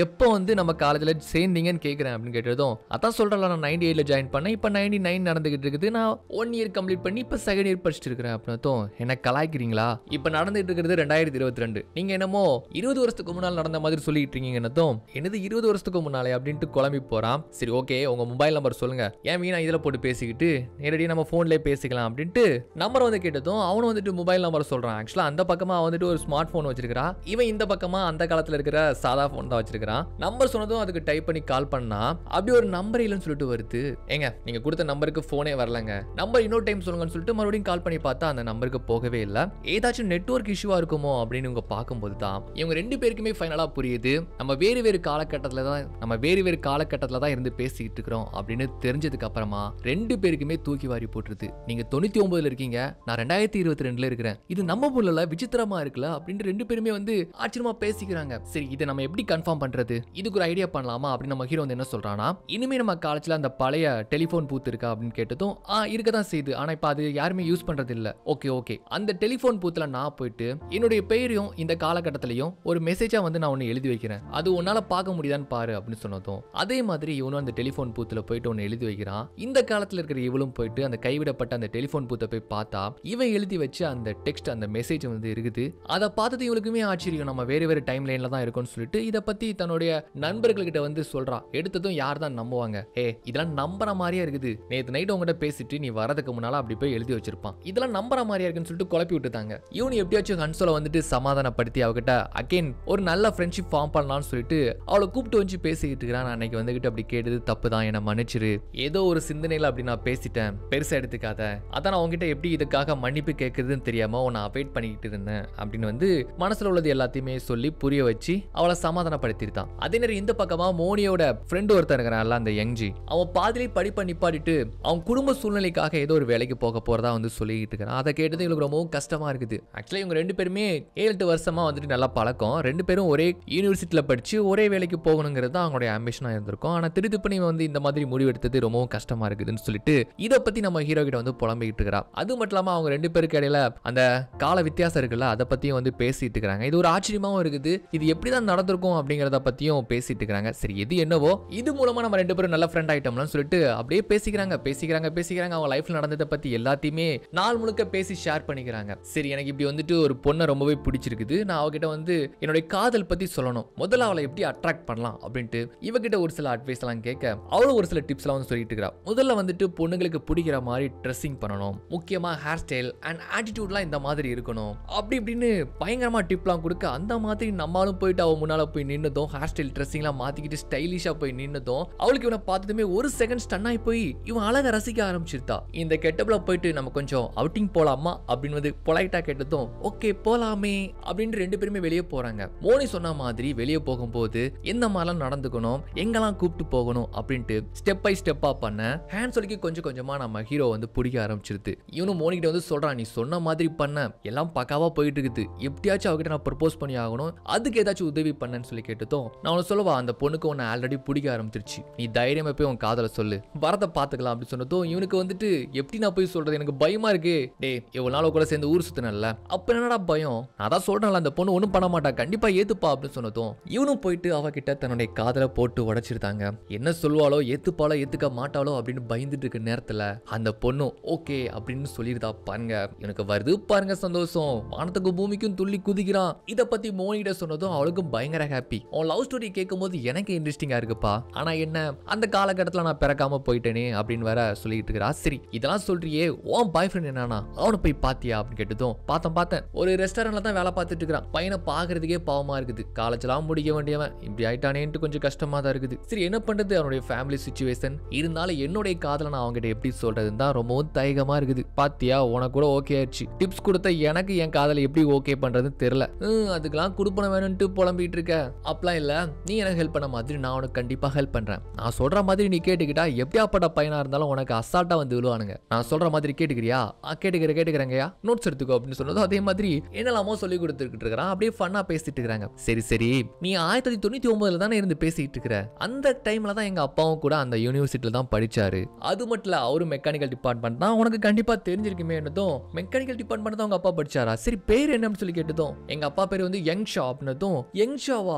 எப்போ வந்து நம்ம காலேஜில் சேர்ந்தீங்கன்னு கேட்குறேன் அப்படின்னு கேட்டதும் அதான் சொல்கிறல நான் நைன்டி எயிட்டில் ஜாயின் பண்ணேன் இப்போ நைன்டி நைன் நடந்துகிட்டு இருக்குது நான் ஒன் இயர் கம்ப்ளீட் பண்ணி இப்போ செகண்ட் இயர் படிச்சுட்டு இருக்கிறேன் அப்படின்னதும் என்ன கலாய்க்கிறீங்களா இப்போ நடந்துட்டு இருக்கிறது ரெண்டாயிரத்தி இருபத்தி ரெண்டு நீங்கள் என்னமோ இருபது வருஷத்துக்கு முன்னால் நடந்த மாதிரி சொல்லிட்டு இருக்கீங்கன்னதும் என்னது இருபது வருஷத்துக்கு முன்னாலே அப்படின்ட்டு குழம்பி போகிறான் சரி ஓகே உங்கள் மொபைல் நம்பர் சொல்லுங்க ஏன் வீணா இதில் போட்டு பேசிக்கிட்டு நேரடியாக நம்ம ஃபோன்லேயே பேசிக்கலாம் அப்படின்ட்டு நம்பர் வந்து கேட்டதும் அவனும் வந்துட்டு மொபைல் நம்பர் சொல்கிறான் ஆக்சுவலாக அந்த பக்கமாக வந்துட்டு ஒரு ஸ்மார்ட் ஃபோன் வச்சிருக்கிறா இவன் இந்த பக்கமாக அந்த காலத்தில் இருக்கிற சாதா ஃபோன் தான் வச்சிருக்கிறான் நம்பர் சொன்னதும் அதுக்கு டைப் பண்ணி கால் பண்ணா அப்படி ஒரு நம்பர் இல்லைன்னு சொல்லிட்டு வருது ஏங்க நீங்கள் கொடுத்த நம்பருக்கு ஃபோனே வரலங்க நம்பர் இன்னொரு டைம் சொல்லுங்கன்னு சொல்லிட்டு மறுபடியும் கால் பண்ணி பார்த்தா அந்த நம்பருக்கு போகவே இல்லை ஏதாச்சும் நெட்வொர்க் இஷ்யூவாக இருக்குமோ அப்படின்னு இவங்க பார்க்கும்போது தான் இவங்க ரெண்டு பேருக்குமே ஃபைனலாக புரியுது நம்ம வேறு வேறு காலகட்டத்தில் தான் நம்ம வேறு வேறு காலகட்டத்தில் தான் இருந்து பேசிக்கிட்டு இருக்கிறோம் அப்படின்னு தெரிஞ்சதுக்கு அப்புறமா ரெண்டு பேருக்குமே தூக்கி வாரி போட்டுருது நீங்க தொண்ணூத்தி ஒன்பதுல இருக்கீங்க நான் ரெண்டாயிரத்தி இருபத்தி ரெண்டுல இருக்கிறேன் இது நம்ம புள்ளல விசித்திரமா இருக்குல்ல அப்படின்ட்டு ரெண்டு பேருமே வந்து ஆச்சரியமா பேசிக்கிறாங்க சரி இதை நம்ம எப்படி கன்ஃபார்ம் பண்றது இதுக்கு ஒரு ஐடியா பண்ணலாமா அப்படின்னு நம்ம ஹீரோ வந்து என்ன சொல்றானா இனிமே நம்ம காலேஜ்ல அந்த பழைய டெலிஃபோன் பூத் இருக்கா அப்படின்னு கேட்டதும் ஆ இருக்க தான் செய்யுது ஆனா இப்ப அது யாருமே யூஸ் பண்றது இல்ல ஓகே ஓகே அந்த டெலிஃபோன் பூத்துல நான் போயிட்டு என்னுடைய பெயரையும் இந்த காலகட்டத்திலையும் ஒரு மெசேஜா வந்து நான் ஒன்னு எழுதி வைக்கிறேன் அது உன்னால பார்க்க முடியுதான்னு பாரு அப்படின்னு சொன்னதும் அதே மாதிரி இவனும் அந்த டெலிஃபோன் பூத்துல போயிட்டு ஒன்னு எழுதி வைக்கிறான் இந்த காலத்துல இருக்கிற இவளும் போயிட்டு அந்த கைவிடப்பட்ட அந்த டெலிஃபோன் பூத்தை போய் பார்த்தா இவன் எழுதி வச்சு அந்த டெக்ஸ்ட் அந்த மெசேஜ் வந்து இருக்குது அதை பார்த்தது இவளுக்குமே ஆச்சரியம் நம்ம வேறு வேறு டைம் லைன்ல தான் இருக்கோம்னு சொல்லிட்டு இதை பத்தி தன்னுடைய நண்பர்கள்கிட்ட வந்து சொல்றான் எடுத்ததும் யார் தான் நம்புவாங்க ஏ இதெல்லாம் நம்புற மாதிரியா இருக்குது நேத்து நைட் உங்ககிட்ட பேசிட்டு நீ வரதுக்கு முன்னால அப்படி போய் எழுதி வச்சிருப்பான் இதெல்லாம் நம்புற மாதிரியா இருக்குன்னு சொல்லிட்டு குழப்பி விட்டுட்டாங்க இவனு எப்படியாச்சும் ஹன்சோல வந்துட்டு சமாதானப்படுத்தி அவகிட்ட அகைன் ஒரு நல்ல ஃப்ரெண்ட்ஷிப் ஃபார்ம் பண்ணலாம்னு சொல்லிட்டு அவளை கூப்பிட்டு வச்சு பேசிக்கிட்டு இருக்கிறான் நான் அன்னைக்கு வந்துகிட்டு அப்படி கேட்டது தப்பு தான் என்னை மன்னிச்சிரு ஏதோ ஒரு சிந்தனையில் அப்படி நான் பேசிட்டேன் பெருசா எடுத்துக்காத அதான் நான் உங்ககிட்ட எப்படி இதுக்காக மன்னிப்பு கேட்கறதுன்னு தெரியாம உன்னை அவாய்ட் பண்ணிக்கிட்டு இருந்தேன் அப்படின்னு வந்து மனசுல உள்ளது எல்லாத்தையுமே சொல்லி புரிய வச்சு அவளை சமாதானப்படுத்திருந்தான் அதே நேரம் இந்த பக்கமா மோனியோட ஃப்ரெண்டு ஒருத்தன் இருக்கிறான்ல அந்த யங்ஜி அவன் பாதிலே படிப்பை நிப்பாட்டிட்டு அவன் குடும்ப சூழ்நிலைக்காக ஏதோ ஒரு வேலைக்கு போக போறதா வந்து சொல்லிக்கிட்டு இருக்கிறான் அதை கேட்டது இவங்களுக்கு ரொம்பவும் கஷ்டமா இருக்குது ஆக்சுவலி இவங்க ரெண்டு பேருமே ஏழு எட்டு வருஷமா வந்துட்டு நல்லா பழக்கம் ரெண்டு பேரும் ஒரே யூனிவர்சிட்டியில் படிச்சு ஒரே வேலைக்கு போகணுங்கிறது தான் அவங்களுடைய ஆம்பிஷனாக இருந்திருக்கும் ஆனால் திருத்துப்பணி வந்து இந்த மாதிரி முடிவெடுத்தது ரொம்பவும் கஷ்டமா இருக்குதுன்னு சொல்லிட்டு இதை பத்தி நம்ம ஹீரோ கிட்ட வந்து புலம்பிக்கிட்டு இருக்கிறா அது மட்டும் இல்லாமல் அவங்க ரெண்டு பேருக்கு இடையில அந்த கால வித்தியாசம் இருக்குல்ல அதை பத்தியும் வந்து பேசிட்டு இருக்கிறாங்க இது ஒரு ஆச்சரியமாவும் இருக்குது இது எப்படி தான் நடந்திருக்கும் அப்படிங்கிறத பத்தியும் பேசிட்டு இருக்கிறாங்க சரி எது என்னவோ இது மூலமா நம்ம ரெண்டு பேரும் நல்ல ஃப்ரெண்ட் ஆயிட்டோம்னு சொல்லிட்டு அப்படியே பேசிக்கிறாங்க பேசிக்கிறாங்க பேசிக்கிறாங்க அவங்க லைஃப்ல நடந்ததை பத்தி எல்லாத்தையுமே நாள் முழுக்க பேசி ஷேர் பண்ணிக்கிறாங்க சரி எனக்கு இப்படி வந்துட்டு ஒரு பொண்ணை ரொம்பவே பிடிச்சிருக்குது நான் அவகிட்ட வந்து என்னுடைய காதல் பத்தி சொல்லணும் முதல்ல அவளை எப்படி அட்ராக்ட் பண்ணலாம் அப்படின்ட்டு இவகிட்ட ஒரு சில அட்வைஸ் எல்லாம் கேட்க அவளும் ஒரு சில டிப்ஸ் எல்லாம் வந்து சொல்லிட்டு இருக்கிறா முதல்ல வந்துட்டு பொண்ணுங்களுக்கு பிடிக்கிற மாதிரி ட்ரெஸ்ஸிங் பண்ணணும் முக்கியமா ஹேர் ஸ்டைல் அண்ட் ஆட்டிடியூட்லாம் இந்த மாதிரி இருக்கணும் அப்படி இப்படின்னு பயங்கரமா டிப்லாம் கொடுக்க அந்த மாதிரி நம்மளும் போயிட்டு அவ முன்னால போய் நின்னதும் ஹேர் ஸ்டைல் ட்ரெஸ்ஸிங்லாம் மாத்திக்கிட்டு ஸ்டைலிஷா போய் நின்னதும் அவளுக்கு இவனை பார்த்ததுமே ஒரு செகண்ட் ஸ்டன் ஆகி போய் இவன் அழகா ரசிக்க ஆரம்பிச்சிருத்தா இந்த கெட்டப்ல போயிட்டு நம்ம கொஞ்சம் அவுட்டிங் போலாமா அப்படின்னு வந்து பொலைட்டா கேட்டதும் ஓகே போலாமே அப்படின்னு ரெண்டு பேருமே வெளியே போறாங்க மோனி சொன்ன மாதிரி வெளியே போகும்போது எந்த மாதிரிலாம் நடந்துக்கணும் எங்கெல்லாம் கூப்பிட்டு போகணும் அப்படின்ட்டு ஸ்டெப் பை ஸ்டெப்பா பண்ண ஹேண்ட் சொல்லிக்கு கொஞ்சம் கொஞ்சமா நம்ம ஹீரோ வந்து பிடிக்க ஆரம்பிச்சிருது இவனும் மோனி கிட்ட வந்து சொல்றான் நீ சொன்ன மாதிரி பண்ண எல்லாம் பக்காவா போயிட்டு இருக்குது எப்படியாச்சும் அவகிட்ட நான் ப்ரப்போஸ் பண்ணி ஆகணும் அதுக்கு ஏதாச்சும் உதவி பண்ணேன்னு சொல்லி கேட்டதும் நான் உனக்கு சொல்லவா அந்த பொண்ணுக்கு உன்னை ஆல்ரெடி பிடிக்க ஆரம்பிச்சிருச்சு நீ தைரியமா போய் உன் காதலை சொல்லு வரதை பார்த்துக்கலாம் அப்படின்னு சொன்னதும் இவனுக்கு வந்துட்டு எப்படி நான் போய் சொல்றது எனக்கு பயமா இருக்கு டேய் இவ்வளவு நாள் கூட சேர்ந்து ஊர் சுத்தினல்ல அப்ப என்னடா பயம் நான் தான் சொல்றேன்ல அந்த பொண்ணு ஒன்றும் பண்ண மாட்டா கண்டிப்பா ஏத்துப்பா அப்படின்னு சொன்னதும் இவனும் போயிட்டு அவகிட்ட தன்னுடைய காதலை போட்டு உடைச்சிருந்தாங்க என்ன சொல்லுவாளோ ஏத்துப்பாளோ ஏத்துக்க மாட்டாளோ அப்படின்னு பயந்துட்டு இருக்க நேரத்துல அந்த பொண்ணும் ஓகே அப்படின்னு சொல்லிருந்தா பாருங்க எனக்கு வருது பாருங்க சந்தோஷம் வானத்துக்கும் பூமிக்கும் துள்ளி குதிக்கிறான் இத பத்தி மோனிகிட்ட சொன்னதும் அவளுக்கும் பயங்கர ஹாப்பி உன் லவ் ஸ்டோரி கேட்கும் போது எனக்கு இன்ட்ரெஸ்டிங்கா இருக்குப்பா ஆனா என்ன அந்த காலகட்டத்துல நான் பிறக்காம போயிட்டேனே அப்படின்னு வேற சொல்லிட்டு இருக்கிறா சரி இதெல்லாம் சொல்றியே உன் பாய் ஃப்ரெண்ட் என்னன்னா அவனை போய் பாத்தியா அப்படின்னு கேட்டதும் பார்த்தேன் பார்த்தேன் ஒரு ரெஸ்டாரண்ட்ல தான் வேலை பார்த்துட்டு இருக்கிறான் பையனை பாக்குறதுக்கே பாவமா இருக்குது காலேஜ்லாம் முடிக்க வேண்டியவன் இப்படி ஆயிட்டானேன்ட்டு கொஞ்சம் கஷ்டமா தான் இருக்குது சரி என்ன பண்றது அவனுடைய ஃபேமிலி சுச்சுவேஷன் இருந்தாலும் என்னுடைய காதலை நான் அவங்ககிட்ட எப்படி சொல்றதுன்னு தான் ரொம்பவும் தயகமா இருக்குது பாத்தியா உனக்கு கூட ஓகே ஆயிடுச்சு டிப்ஸ் கொடுத்த எனக்கு என் காதலை எப்படி ஓகே பண்றதுன்னு தெரியல ஹம், அதுக்கெல்லாம் கொடுப்பன வேணும்ட்டு புலம்பிட்டு இருக்க அப்பலாம் இல்ல நீ எனக்கு ஹெல்ப் பண்ண மாதிரி நான் உனக்கு கண்டிப்பா ஹெல்ப் பண்றேன் நான் சொல்ற மாதிரி நீ கேட்டுக்கிட்டா எப்படியாப்பட்ட பையனா இருந்தாலும் உனக்கு அசால்ட்டா வந்து விழுவானுங்க நான் சொல்ற மாதிரி கேட்டுக்கிறியா ஆ, கேட்டுக்கிற கேட்டுக்கிறேங்கய்யா நோட்ஸ் எடுத்துக்கோ அப்படின்னு சொன்னதும் அதே மாதிரி என்னெல்லாமோ சொல்லி கொடுத்துக்கிட்டு இருக்கிறான் அப்படியே ஃபன்னா பேசிட்டு இருக்கிறாங்க சரி சரி நீ ஆயிரத்தி தொள்ளாயிரத்தி தொண்ணூத்தி ஒன்பதுல தானே இருந்து பேசிட்டு இருக்கிற அந்த டைம்ல தான் எங்க அப்பாவும் கூட அந்த யூனிவர்சிட்டியில தான் படிச்சாரு அது மட்டும் இல்ல அவரும் மெக்கானிக்கல் டிபார்ட்மெண்ட் தான் உனக்கு கண்டிப்பா தெரிஞ்சிருக்குமே என்னதும் மெக்கானிக்கல் டிபார்ட்மெண்ட் தான் உங்க அப்பா படிச்சாரா சரி பேர் என்னன்னு சொல்லி கேட்டதும் எங்க அப்பா பேர் வந்து யங் ஷா அப்படின்னதும் யங் ஷாவா அடங்க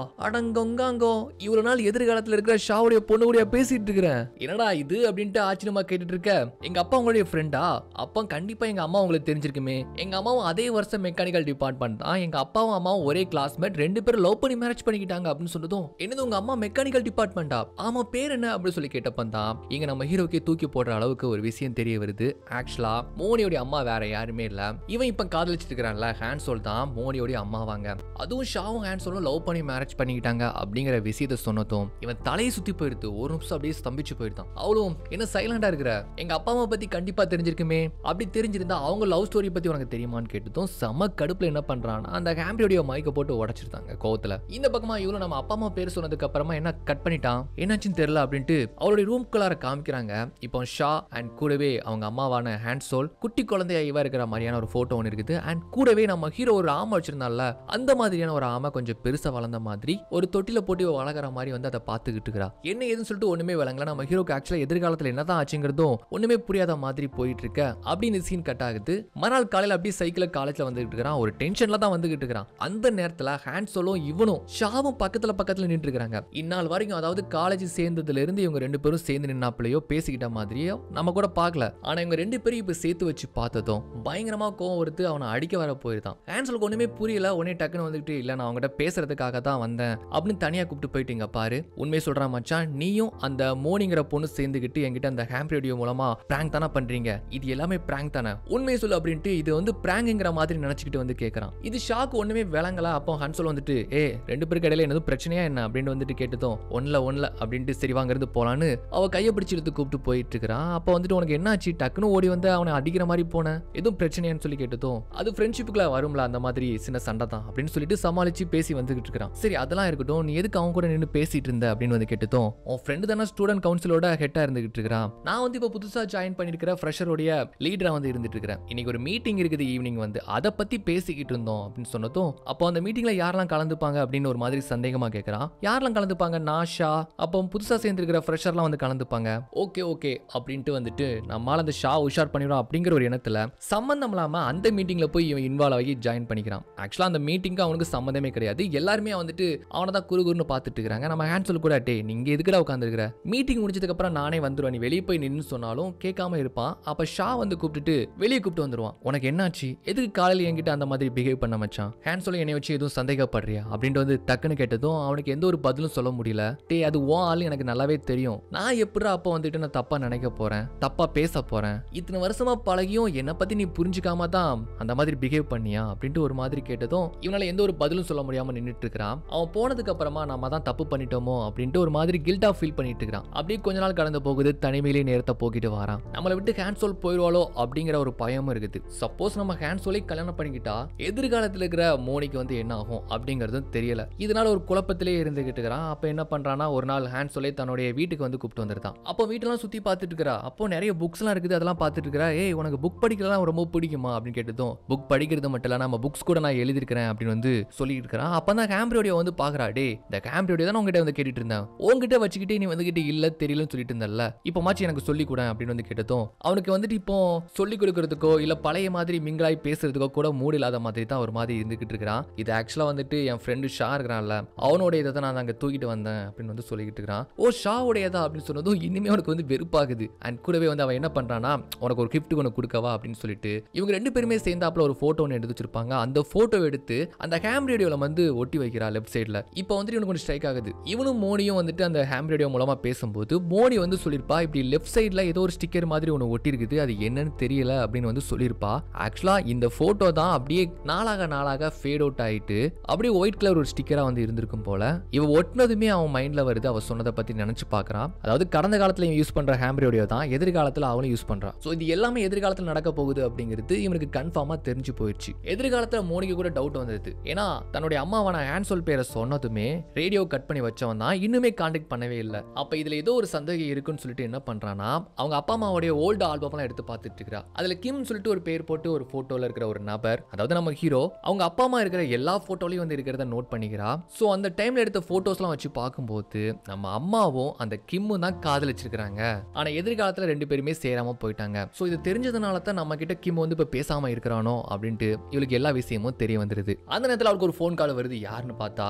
அங்கொங்காங்கோ இவ்வளவு நாள் எதிர்காலத்துல இருக்கிற ஷாவுடைய பொண்ணு கூட பேசிட்டு இருக்கிறேன் என்னடா இது அப்படின்ட்டு ஆச்சரியமா கேட்டுட்டு இருக்க எங்க அப்பா உங்களுடைய ஃப்ரெண்டா அப்பா கண்டிப்பா எங்க அம்மா உங்களுக்கு தெரிஞ்சிருக்குமே எங்க அம்மாவும் அதே வருஷம் மெக்கானிக்கல் டிபார்ட்மெண்ட் தான் எங்க அப்பாவும் அம்மாவும் ஒரே கிளாஸ்மேட் ரெண்டு பேரும் லவ் பண்ணி மேரேஜ் பண்ணிக்கிட்டாங்க அப்படின்னு சொன்னதும் என்னது உங்க அம்மா மெக்கானிக்கல் டிபார்ட்மெண்டா ஆமா பேர் என்ன அப்படின்னு சொல்லி கேட்டப்ப தான் இங்க நம்ம ஹீரோக்கே தூக்கி போடுற அளவுக்கு ஒரு விஷயம் தெரிய வருது ஆக்சுவலா மோனியோட அம்மா வேற யாருமே இல்ல இவன் இப்ப காதலிச்சிட்டு இருக்கிறான்ல ஹேண்ட்சோல் தான் மோனியோட அம்மாவாங்க அதுவும் ஷாவும் ஹேண்ட்சோலும் லவ் பண்ணி மேரேஜ் பண்ணிக்கிட்டாங்க அப்படிங்கிற விஷயத்த சொன்னதும் இவன் தலையை சுத்தி போயிடுது ஒரு நிமிஷம் அப்படியே ஸ்தம்பிச்சு போயிடுதான் அவளும் என்ன சைலண்டா இருக்கிற எங்க அப்பா அம்மா பத்தி கண்டிப்பா தெரிஞ்சிருக்குமே அப்படி தெரிஞ்சிருந்தா அவங்க லவ் ஸ்டோரி பத்தி உனக்கு தெரியுமான்னு கேட்டதும் செம கடுப்புல என்ன பண்றான்னா அந்த ஹேம்ரியோடைய மைக்க போட்டு உடைச்சிருந்தாங்க கோவத்துல இந்த பக்கமா இவ்வளவு நம்ம அப்பா அம்மா பேர் சொன்னதுக்கு அப்புறமா என்ன கட் பண்ணிட்டான் என்னாச்சுன்னு தெரியல அப்படின்ட்டு அவருடைய ரூம்குள்ளார காமிக்கிறாங்க இப்போ ஷா அண்ட் கூடவே அவங்க அம்மாவான ஹேண்ட் சோல் குட்டி குழந்தையா இவ இருக்கிற மாதிரியான ஒரு போட்டோ ஒன்று இருக்குது அண்ட் கூடவே நம்ம ஹீரோ ஒரு ஆமை வச்சிருந்தால அந்த மாதிரியான ஒரு ஆமை கொஞ்சம் பெருசா வளர்ந்த மாதிரி ஒரு தொட்டில போட்டு இவ வளர்க்குற மாதிரி வந்து அதை பார்த்துக்கிட்டு இருக்கிறா என்ன ஏதுன்னு சொல்லிட்டு ஒண்ணுமே விளங்கல நம்ம ஹீரோக்கு ஆக்சுவலா எதிர்காலத்துல என்னதான் ஆச்சுங்கிறதும் ஒண்ணுமே புரியாத மாதிரி போயிட்டு இருக்க அப்படின்னு சீன் கட் ஆகுது மறுநாள் காலையில அப்படியே சைக்கிள காலேஜ்ல வந்துகிட்டு இருக்கிறான் ஒரு டென்ஷன்ல தான் வந்துகிட்டு இருக்கிறான் அந்த நேரத்துல ஹேண்ட் சோலும் இவனும் ஷாவும் பக்கத்துல பக்கத்துல நின்று இருக்கிறாங்க இந்நாள் வரைக்கும் அதாவது காலேஜ் சேர்ந்ததுல இருந்து இவங்க ரெண்டு பேரும் சேர்ந்து நின்னாப்புலயோ பேசிக்கிட்ட மாதிரியோ நம்ம கூட பார்க்கல ஆனா இவங்க ரெண்டு பேரும் இப்ப சேர்த்து வச்சு பார்த்ததும் பயங்கரமா கோவம் வருது அவனை அடிக்க வர போயிருந்தான் ஹேண்ட்ஸலுக்கு ஒண்ணுமே புரியல உடனே டக்குன்னு வந்துட்டு இல்ல நான் அவங்ககிட்ட பேசுறதுக்காக தான் வந்தேன் அப்படின்னு தனியா கூப்பிட்டு போயிட்டீங்க பாரு உண்மையை சொல்றான் மச்சான் நீயும் அந்த மோனிங்கிற பொண்ணு சேர்ந்துக்கிட்டு என்கிட்ட அந்த ஹேம் ரேடியோ மூலமா பிராங்க் தானே பண்றீங்க இது எல்லாமே பிராங்க் தானே உண்மையை சொல்லு அப்படின்ட்டு இது வந்து பிராங்குங்கிற மாதிரி நினைச்சுக்கிட்டு வந்து கேட்கறான் இது ஷாக்கு ஒண்ணுமே விளங்கல அப்போ ஹன்சோல் வந்துட்டு ஏ ரெண்டு பேருக்கு இடையில என்னது பிரச்சனையா என்ன அப்படின்னு வந்துட்டு கேட்டதும் ஒன்ல ஒன்ல அப்படின்ட்டு சரி வாங்கிறது போலான்னு அவ கையை பிடிச்சி எடுத்து கூப்பிட்டு போயிட்டு இருக்கிறான் அப்போ வந்துட்டு உனக்கு என்ன ஆச்சு டக்குன்னு ஓடி வந்து அவனை அடிக்கிற மாதிரி போன எதுவும் பிரச்சனையான்னு சொல்லி கேட்டதும் அது ஃப்ரெண்ட்ஷிப்புக்குள்ள வரும்ல அந்த மாதிரி சின்ன சண்டை தான் அப்படின்னு சொல்லிட்டு சமாளிச்சு பேசி வந்துகிட்டு இருக்கிறான் சரி அதெல்லாம் இருக்கட்டும் நீ எதுக்கு அவன் கூட நின்று பேசிட்டு இருந்த அப்படின்னு வந்து கேட்டதும் உன் ஃப்ரெண்டு தானே ஸ்டூடெண்ட் கவுன்சிலோட ஹெட்டா இருந்துகிட்டு இருக்கிறான் நான் வந்து இப்போ புதுசா ஜாயின் பண்ணிருக்கிற ஃப்ரெஷருடைய லீடரா வந்து இருந்துட்டு இருக்கிறேன் இன்னைக்கு ஒரு மீட்டிங் இருக்குது ஈவினிங் வந்து அதை பத்தி பேசிக்கிட்டு இருந்தோம் அப்படின்னு சொன்னதும் அப்போ அந்த மீட்டிங்ல யாரெல்லாம் கலந்துப்பாங்க அப்படின்னு ஒரு மாதிரி சந்தேகமா கேட்கறான் யாரெல்லாம் கலந்துப்பாங்க நாஷா அப்போ புதுசா சேர்ந்துருக்கிற ஃப்ரெஷர்லாம் வந்து கலந்துப்பாங்க ஓகே ஓகே அப்படின்ட்டு வந்துட்டு நம்மளால அந்த ஷா உஷார் பண்ணிடுறோம் அப்படிங்கிற ஒரு எண்ணத்துல சம்மந்தம் இல்லாம அந்த மீட்டிங்ல போய் இவன் இன்வால்வ் ஆகி ஜாயின் பண்ணிக்கிறான் ஆக்சுவலா அந்த மீட்டிங்க்கு அவனுக்கு சம்மந்தமே கிடையாது எல்லாருமே வந்துட்டு அவனை தான் குறு குறுன்னு பார்த்துட்டு இருக்காங்க நம்ம ஹேண்ட்ஸில் கூட டே நீங்க எதுக்குடா உட்காந்துருக்கிற மீட்டிங் முடிஞ்சதுக்கு அப்புறம் நானே வந்துருவேன் நீ வெளியே போய் நின்னு சொன்னாலும் கேட்காம இருப்பான் அப்ப ஷா வந்து கூப்பிட்டுட்டு வெளியே கூப்பிட்டு வந்துருவான் உனக்கு என்னாச்சு எதுக்கு காலையில் என்கிட்ட அந்த மாதிரி பிஹேவ் பண்ண மச்சான் ஹேண்ட்ஸோல என்னை வச்சு எதுவும் சந்தேகப்படுறியா அப்படின்ட்டு வந்து டக்குன்னு கேட்டதும் அவனுக்கு எந்த ஒரு பதிலும் சொல்ல முடியல டேய் அது ஓ ஆள் எனக்கு நல்லாவே தெரியும் நான் எப்படா அப்போ வந்துட்டு நான் தப்பா நினைக்க போறேன் தப்பா பேச போறேன் இத்தனை வருஷமா பழகியும் என்னை பத்தி நீ புரிஞ்சுக்காம தான் அந்த மாதிரி பிஹேவ் பண்ணியா அப்படின்ட்டு ஒரு மாதிரி கேட்டதும் இவனால எந்த ஒரு பதிலும் சொல்ல முடியாம நின்னுட்டு இருக்கிறான் அவன் போனதுக்கு அப்புறமா நம்ம தான் தப்பு பண்ணிட்டோமோ அப்படின்ட்டு ஒரு மாதிரி கில்ட்டா ஃபீல் பண்ணிட்டு இருக்கிறான் அப்படியே கொஞ்ச நாள் கடந்து போகுது தனிமையிலே நேரத்தை போக்கிட்டு வரான் நம்மளை விட்டு ஹேண்ட் சோல் போயிடுவாளோ அப்படிங்கிற ஒரு பயமும் இருக்குது சப்போஸ் நம்ம ஹேண்ட் சோலை கல்யாணம் பண்ணிக்கிட்டா எதிர்காலத்தில் இருக்கிற மோனிக்கு வந்து என்ன ஆகும் அப்படிங்கிறதும் தெரியல இதனால ஒரு குழப்பத்திலே இருந்துகிட்டு இருக்கிறான் அப்ப என்ன பண்றானா ஒரு நாள் ஹேண்ட் சோலை தன்னுடைய வீட்டுக்கு வந்து கூப்பிட்டு வந்திருந்தான் அப்போ வீட்டெல்லாம் சுத்தி பார்த்துட்டு இருக்கிறா அப்போ நிறைய புக்ஸ்லாம் இருக்குது அதெல்லாம் பார்த்துட்டு இருக்கிறா ஏய் உனக்கு புக் படிக்கிறதுலாம் ரொம்ப பிடிக்குமா அப்படின்னு கேட்டதும் புக் படிக்கிறது மட்டும் இல்ல நம்ம புக்ஸ் கூட நான் எழுதிருக்கிறேன் அப்படின்னு வந்து சொல்லிட்டு இருக்கிறான் அப்போ தான் கேம்ப்ரோடியோ வந்து பாக்குறா டே இந்த கேம்ப்ரோடியோ தான் உங்ககிட்ட வந்து கேட்டுட்டு இருந்தேன் உங்ககிட்ட வச்சுக்கிட்டே நீ வந்துகிட்டு இல்ல தெரியலன்னு சொல்லிட்டு இருந்தல்ல இப்போ மாச்சு எனக்கு சொல்லி கூட அப்படின்னு வந்து கேட்டதும் அவனுக்கு வந்துட்டு இப்போ சொல்லி கொடுக்கறதுக்கோ இல்ல பழைய மாதிரி மிங்கலாய் பேசுறதுக்கோ கூட மூடு இல்லாத மாதிரி தான் ஒரு மாதிரி இருந்துகிட்டு இருக்கிறான் இது ஆக்சுவலா வந்துட்டு என் ஃப்ரெண்டு ஷா இருக்கிறான்ல அவனோட இதை தான் நான் அங்க தூக்கிட்டு வந்தேன் அப்படின்னு வந்து சொல்லிக்கிட்டு இருக்கிறான் ஓ ஷா உடையதா அப்படின்னு சொன்னதும் இனிமே அவனுக்கு வந்து வெறுப்பாகுது அண்ட் கூடவே வந்து அவன் என்ன பண்றானா உனக்கு ஒரு கிஃப்ட் ஒன்று கொடுக்கவா அப்படின்னு சொல்லிட்டு இவங்க ரெண்டு பேருமே சேர்ந்தாப்புல ஒரு போட்டோ ஒன்று எடுத்து வச்சிருப்பாங்க அந்த போட்டோ எடுத்து அந்த ஹேம் ரேடியோல வந்து ஒட்டி வைக்கிறா லெஃப்ட் சைடில் இப்போ வந்துட்டு இவனுக்கு கொஞ்சம் ஸ்ட்ரைக் ஆகுது இவனும் மோனியும் வந்துட்டு அந்த ஹேம் ரேடியோ மூலமா பேசும்போது மோனி வந்து சொல்லியிருப்பா இப்படி லெஃப்ட் சைடில் ஏதோ ஒரு ஸ்டிக்கர் மாதிரி ஒன்று ஒட்டி இருக்குது அது என்னன்னு தெரியல அப்படின்னு வந்து சொல்லியிருப்பா ஆக்சுவலா இந்த போட்டோ தான் அப்படியே நாளாக நாளாக ஃபேட் அவுட் ஆயிட்டு அப்படியே ஒயிட் கலர் ஒரு ஸ்டிக்கரா வந்து இருந்திருக்கும் போல இவ ஒட்டினதுமே அவன் மைண்ட்ல வருது அவ சொன்னதை பத்தி நினைச்சு பார்க்கறான் அதாவது கடந்த காலத்துல இவன் யூஸ் பண்ற ஹேம் ரேடியோ தான் எதிர்காலத்துல அவனும் யூஸ் பண்றான் ஸோ இது எல்லாமே எதிர்காலத்துல நடக்க போகுது அப்படிங்கிறது இவனுக்கு கன்ஃபார்மா தெரிஞ்சு போயிடுச்சு எதிர்காலத்துல மோனிக்கு கூட டவுட் வந்தது ஏன்னா தன்னுடைய அம்மாவான ஹேண்ட்சோல் பேரை சொன்னதுமே ரேடியோ கட் பண்ணி வச்சவன் தான் இன்னுமே கான்டாக்ட் பண்ணவே இல்லை அப்ப இதுல ஏதோ ஒரு சந்தேகம் இருக்குன்னு சொல்லிட்டு என்ன பண்றானா அவங்க அப்பா அம்மாவுடைய ஓல்டு ஆல்பம்லாம் எடுத்து பார்த்துட்டு இருக்கா அதுல கிம் சொல்லிட்டு ஒரு பேர் போட்டு ஒரு போட்டோல இருக்கிற ஒரு நபர் அதாவது நம்ம ஹீரோ அவங்க அப்பா அம்மா இருக்கிற எல்லா போட்டோலையும் வந்து இருக்கிறத நோட் பண்ணிக்கிறா ஸோ அந்த டைம்ல எடுத்த போட்டோஸ்லாம் வச்சு பார்க்கும்போது நம்ம அம்மாவும் அந்த கிம்மும் தான் காதலிச்சிருக்கிறாங்க ஆனா எதிர்காலத்துல ரெண்டு பேருமே சேராம போயிட்டாங்க ஸோ இது தெரிஞ்சதுனால தான் நம்ம கிட்ட கிம் வந்து இப்ப பேசாம இருக்கிறானோ அப்படின்ட்டு இவளுக்கு எல்லா விஷயமும் தெரிய வந்துருது அந்த நேரத்தில் அவளுக்கு ஒரு ஃபோன் கால் வருது யாருன்னு பார்த்தா இவ அம்மா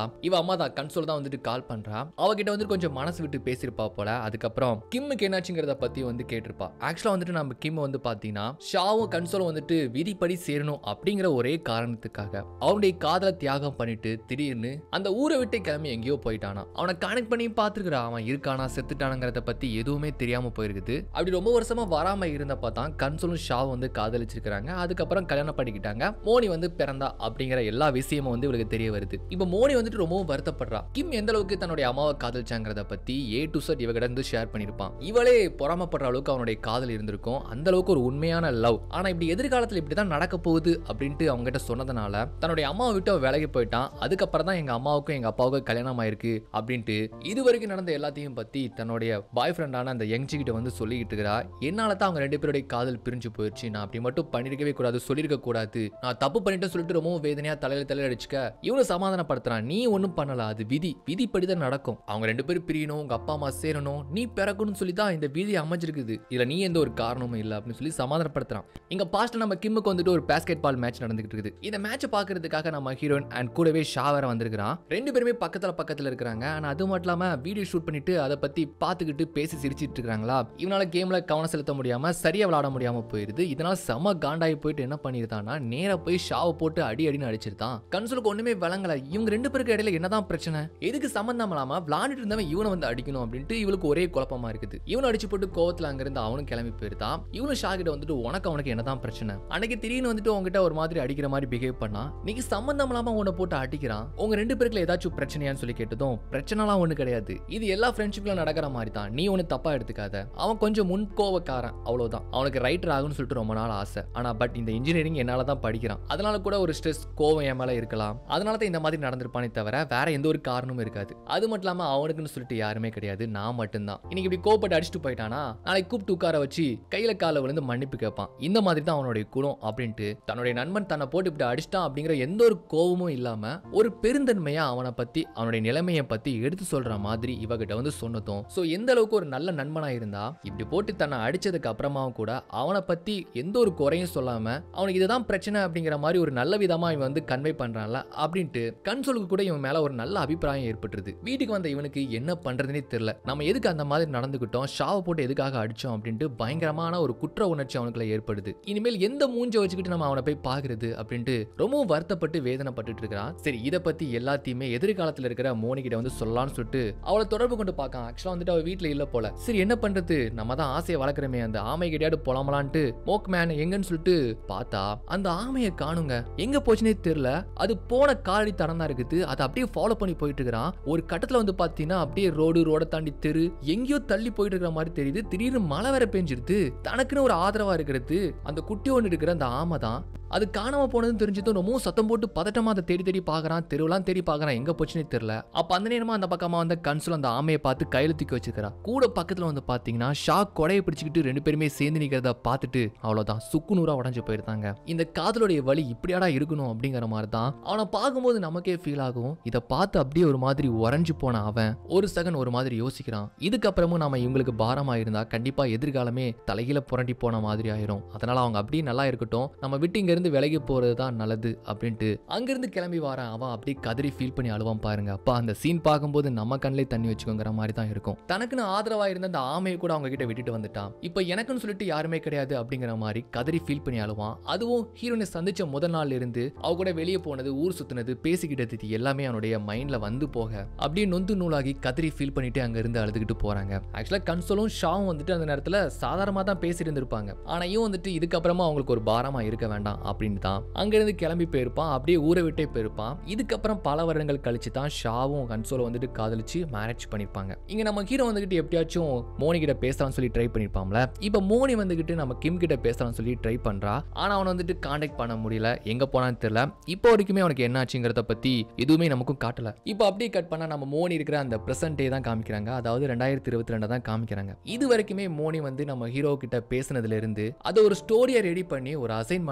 அம்மா தான் கன்சோல் தான் வந்துட்டு கால் பண்றா அவகிட்ட வந்து கொஞ்சம் மனசு விட்டு பேசியிருப்பா போல அதுக்கப்புறம் கிம்முக்கு என்னாச்சுங்கிறத பத்தி வந்து கேட்டிருப்பா ஆக்சுவலா வந்துட்டு நம்ம கிம் வந்து பாத்தீங்கன்னா ஷாவும் கன்சோலும் வந்துட்டு விதிப்படி சேரணும் அப்படிங்கிற ஒரே காரணத்துக்காக அவனுடைய காதலை தியாகம் பண்ணிட்டு திடீர்னு அந்த ஊரை விட்டு கிளம்பி எங்கேயோ போயிட்டானா அவனை கனெக்ட் பண்ணி பார்த்துருக்குறா அவன் இருக்கானா செத்துட்டானுங்கிறத பத்தி எதுவுமே தெரியாம போயிருக்குது அப்படி ரொம்ப வருஷமா வராம இருந்தப்ப தான் கன்சோலும் ஷாவும் வந்து காதலிச்சிருக்காங்க அதுக்கப்புறம் கல்யாணம் பண்ணிக்கிட்டாங்க மோனி வந்து பிறந்தா அப்படிங்கிற எல்லா விஷயமும் வந்து இவளுக்கு தெரிய வருது இப்போ மோனி வந்துட்டு ரொம்பவும் வருத்தப்படுறா கிம் எந்த அளவுக்கு தன்னுடைய அம்மாவை காதலிச்சாங்கிறத பத்தி ஏ டு சட் இவகிட்ட இருந்து ஷேர் பண்ணியிருப்பான் இவளே பொறாமப்படுற அளவுக்கு அவனுடைய காதல் இருந்திருக்கும் அந்த அளவுக்கு ஒரு உண்மையான லவ் ஆனா இப்படி எதிர்காலத்தில் இப்படி தான் நடக்க போகுது அப்படின்ட்டு அவங்க கிட்ட சொன்னதுனால தன்னுடைய அம்மாவை விட்டு அவன் விலகி போயிட்டான் அதுக்கப்புறம் தான் எங்க அம்மாவுக்கும் எங்க அப்பாவுக்கும் கல்யாணம் ஆயிருக்கு அப்படின்ட்டு இது வரைக்கும் நடந்த எல்லாத்தையும் பத்தி தன்னுடைய பாய் ஃப்ரெண்டான அந்த யங்ஜி கிட்ட வந்து சொல்லிக்கிட்டு இருக்கிறா என்னால தான் அவங்க ரெண்டு பேருடைய காதல் பிரிஞ்சு போயிடுச்சு நான் அப்படி மட்டும் பண்ணிருக்கவே கூடாது சொல்லிருக்க கூடாது நான் தப்பு பண்ணிட்டு சொல்லிட்டு ரொம்பவும் வேதனையா தலையில தலையில அடிச்சுக்க இவனு சமாதானப்படுத்துறான் நீ ஒன்றும் பண்ணல அது விதி விதிப்படி தான் நடக்கும் அவங்க ரெண்டு பேரும் பிரியணும் உங்க அப்பா அம்மா சேரணும் நீ பிறக்கணும்னு சொல்லி தான் இந்த விதி அமைஞ்சிருக்குது இதுல நீ எந்த ஒரு காரணமும் இல்லை அப்படின்னு சொல்லி சமாதானப்படுத்துறான் இங்க பாஸ்ட்ல நம்ம கிம்முக்கு வந்துட்டு ஒரு பேஸ்கெட் பால் மேட்ச் நடந்துகிட்டு இருக்குது இந்த மேட்சை பாக்குறதுக்காக நம்ம ஹீரோயின் அண்ட் கூடவே ஷா வேற வந்திருக்கிறான் ரெண்டு பேருமே பக்கத்துல பக்கத்துல இருக்கிறாங்க ஆனா அது மட்டும் இல்லாம வீடியோ ஷூட் பண்ணிட்டு அதை பத்தி பார்த்துக்கிட்டு பேசி சிரிச்சிட்டு இருக்காங்களா இவனால கேம்ல கவனம் செலுத்த முடியாம சரியா விளையாட முடியாம போயிருது இதனால செம காண்டாயி போயிட்டு என்ன பண்ணிருந்தான்னா நேரா போய் ஷாவை போட்டு அடி அடின்னு அடிச்சிருந்தான் கன்சோலுக்கு ஒண்ணுமே விளங்கல இவங்க ரெண்டு பேருக்கு இடையில என்னதான் பிரச்சனை எதுக்கு சம்பந்தம் இல்லாம விளையாண்டுட்டு இருந்தவன் இவனை வந்து அடிக்கணும் அப்படின்ட்டு இவளுக்கு ஒரே குழப்பமா இருக்குது இவனை அடிச்சு போட்டு கோவத்துல அங்கிருந்து அவனும் கிளம்பி போயிருந்தான் இவனும் ஷா கிட்ட வந்துட்டு உனக்கு அவனுக்கு என்னதான் பிரச்சனை அன்னைக்கு திடீர்னு வந்துட்டு உங்ககிட்ட ஒரு மாதிரி அடிக்கிற மாதிரி பிஹேவ் பண்ணா நீங்க சம்பந்தம் இல்லாம உன்னை போட்டு அடிக்கிறான் உங்க ரெண்டு பேருக்குள்ள ஏதாச்சும் பிரச்சனையான்னு சொல்லி கேட்டதும் பிரச்சனைலாம் ஒண்ணு கிடையாது இது எல்லா ஃப்ரெண்ட்ஷிப்ல நடக்கிற மாதிரி தான் நீ ஒண்ணு தப்பா எடுத்துக்காத அவன் கொஞ்சம் முன் கோவக்காரன் அவ்வளவுதான் அவனுக்கு ரைட்டர் ஆகும்னு சொல்லிட்டு ரொம்ப நாள் ஆசை ஆனா பட் இந்த இன்ஜினியரிங் என்னால தான் படிக்கிறான் அதனால கூட ஒரு ஸ்ட்ரெஸ் கோவம் என் மேல இருக்கலாம் அதனால தான் இந்த மாதிரி நடந்திருப்பானே தவிர வேற எந்த ஒரு காரணமும் இருக்காது அது மட்டும் இல்லாம அவனுக்குன்னு சொல்லிட்டு யாருமே கிடையாது நான் மட்டும்தான் இன்னைக்கு இப்படி கோவப்பட்டு அடிச்சுட்டு போயிட்டானா நாளைக்கு கூப்பிட்டு உட்கார வச்சு கையில கால விழுந்து மன்னிப்பு கேட்பான் இந்த மாதிரி தான் அவனுடைய குணம் அப்படின்ட்டு தன்னுடைய நண்பன் தன்னை போட்டு இப்படி அடிச்சிட்டான் அப்படிங்கிற எந்த ஒரு கோவமும் இல்லாம ஒரு பெருந்தன்மையா அவனை பத்தி அவனுடைய நிலைமையை பத்தி எடுத்து சொல்ற மாதிரி இவகிட்ட வந்து சொன்னதும் சோ எந்த அளவுக்கு ஒரு நல்ல நண்பனா இருந்தா இப்படி போட்டு தன்னை அடிச்சதுக்கு அப்புறமாவும் கூட அவனை பத்தி எந்த ஒரு குறையும் சொல்லாம அவனுக்கு இதுதான் பிரச்சனை அப்படிங்கிற மாதிரி ஒரு நல்ல விதமா இவன் வந்து கன்வே பண்றான்ல அப்படின்ட்டு கன்சோலுக்கு கூட இவன் மேல ஒரு நல்ல அபிப்பிராயம் ஏற்பட்டுருது வீட்டுக்கு வந்த இவனுக்கு என்ன பண்றதுனே தெரியல நம்ம எதுக்கு அந்த மாதிரி நடந்துக்கிட்டோம் ஷாவை போட்டு எதுக்காக அடிச்சோம் அப்படின்ட்டு பயங்கரமான ஒரு குற்ற உணர்ச்சி அவனுக்குள்ள ஏற்படுது இனிமேல் எந்த மூஞ்ச வச்சுக்கிட்டு நம்ம அவனை போய் பாக்குறது அப்படின்ட்டு ரொம்பவும் வருத்தப்பட்டு வேதனைப்பட்டுட்டு இருக்கிறான் சரி இதை பத்தி எல்லாத்தையுமே எதிர்காலத்துல இருக்கிற மோனி கிட்ட வந்து சொல்லலாம்னு சொல்லிட்டு அவளை தொடர்பு கொண்டு பார்க்கான் ஆக்சுவலா வந்துட்டு அவ வீட்ல இல்ல போல சரி என்ன பண்றது நம்ம தான் ஆசையை வளர்க்குறமே அந்த ஆமை கிடையாது போலாமலான்ட்டு மோக் மேன் எங்கன்னு சொல்லிட்டு பார்த்தா அந்த ஆமையை காணுங்க எங்க போச்சுனே தெரியல அது போன காலடி தடம் தான் இருக்குது அதை அப்படியே ஃபாலோ பண்ணி போயிட்டு இருக்கிறான் ஒரு கட்டத்துல வந்து பாத்தீங்கன்னா அப்படியே ரோடு ரோட தாண்டி தெரு எங்கேயோ தள்ளி போயிட்டு இருக்கிற மாதிரி தெரியுது திடீர்னு மழை வேற பெஞ்சிருது தனக்குன்னு ஒரு ஆதரவா இருக்கிறது அந்த குட்டி ஒன்று இருக்கிற அந்த ஆமை தான் அது காணாம போனதுன்னு தெரிஞ்சதும் ரொம்பவும் சத்தம் போட்டு பதட்டமா அதை தேடி தேடி பார்க்கறான் தெருவெல்லாம் தேடி பார்க்கறான் எங்க போச்சுன்னே தெரியல அப்ப அந்த நேரமா அந்த பக்கமா வந்த கன்சுல் அந்த ஆமையை பார்த்து கையில தூக்கி வச்சிருக்கிறா கூட பக்கத்துல வந்து பாத்தீங்கன்னா ஷாக் கொடையை பிடிச்சிக்கிட்டு ரெண்டு பேருமே சேர்ந்து நிக்கிறத பார்த்துட்டு அவ்வளவுதான் சுக்கு நூறா உடஞ்சு போயிருந்தாங்க இந்த காதலுடைய வழி இப்படியாடா இருக்கணும் அப்படிங்கிற மாதிரி தான் அவனை பார்க்கும்போது நமக்கே ஃபீல் ஆகும் இதை பார்த்து அப்படியே ஒரு மாதிரி உறைஞ்சு போன அவன் ஒரு செகண்ட் ஒரு மாதிரி யோசிக்கிறான் இதுக்கப்புறமும் நாம இவங்களுக்கு பாரமா இருந்தா கண்டிப்பா எதிர்காலமே தலைகீழ புரண்டி போன மாதிரி ஆயிரும் அதனால அவங்க அப்படியே நல்லா இருக்கட்டும் நம்ம விட்டு இங்க இருந்து விலகி போறது தான் நல்லது அப்படின்ட்டு அங்கிருந்து கிளம்பி வரான் அவன் அப்படியே கதறி ஃபீல் பண்ணி அழுவான் பாருங்க அப்பா அந்த சீன் பார்க்கும்போது நம்ம கண்ணிலே தண்ணி வச்சுக்கோங்கிற மாதிரி தான் இருக்கும் தனக்குன்னு ஆதரவா இருந்த அந்த ஆமையை கூட அவங்க கிட்ட விட்டுட்டு வந்துட்டான் இப்போ எனக்குன்னு சொல்லிட்டு யாருமே கிடையாது அப்படிங்கிற மாதிரி கதறி ஃபீல் பண்ணி அழுவான் அதுவும் ஹீரோனை சந்திச்ச முதல் நாள்ல இருந்து அவ கூட வெளியே போனது ஊர் சுத்தினது பேசிக்கிட்டது இது எல்லாமே அவனுடைய மைண்ட்ல வந்து போக அப்படியே நொந்து நூலாகி கதறி ஃபீல் பண்ணிட்டு அங்க இருந்து அழுதுகிட்டு போறாங்க ஆக்சுவலா கன்சோலும் ஷாவும் வந்துட்டு அந்த நேரத்துல சாதாரணமா தான் பேசிட்டு இருந்திருப்பாங்க ஆனா இவன் வந்துட்டு இதுக்கப்புறமா அவங்களுக்கு ஒரு பாரமா இருக்க வேண்டாம் அப்படின்னு தான் அங்கிருந்து கிளம்பி போயிருப்பான் அப்படியே ஊரை விட்டே போயிருப்பான் இதுக்கப்புறம் பல வருடங்கள் கழிச்சு தான் ஷாவும் கன்சோலை வந்துட்டு காதலிச்சு மேரேஜ் பண்ணிருப்பாங்க இங்க நம்ம ஹீரோ வந்துகிட்டு எப்படியாச்சும் மோனி கிட்ட பேசலாம்னு சொல்லி ட்ரை பண்ணிருப்பாம்ல இப்போ மோனி வந்துகிட்டு நம்ம கிம் கிட்ட பேசலாம்னு சொல்லி ட்ரை பண்றா ஆனா அவனை வந்துட்டு காண்டாக்ட் பண்ண முடியல எங்க போனான்னு தெரியல இப்போ வரைக்குமே அவனுக்கு என்ன ஆச்சுங்கிறத பத்தி எதுவுமே நமக்கும் காட்டல இப்போ அப்படியே கட் பண்ணா நம்ம மோனி இருக்கிற அந்த பிரசன்ட் டே தான் காமிக்கிறாங்க அதாவது ரெண்டாயிரத்தி இருபத்தி ரெண்டு தான் காமிக்கிறாங்க இது வரைக்குமே மோனி வந்து நம்ம ஹீரோ கிட்ட பேசுனதுல இருந்து அதை ஒரு ஸ்டோரியை ரெடி பண்ணி ஒரு அசைன்மெண்டா வந்து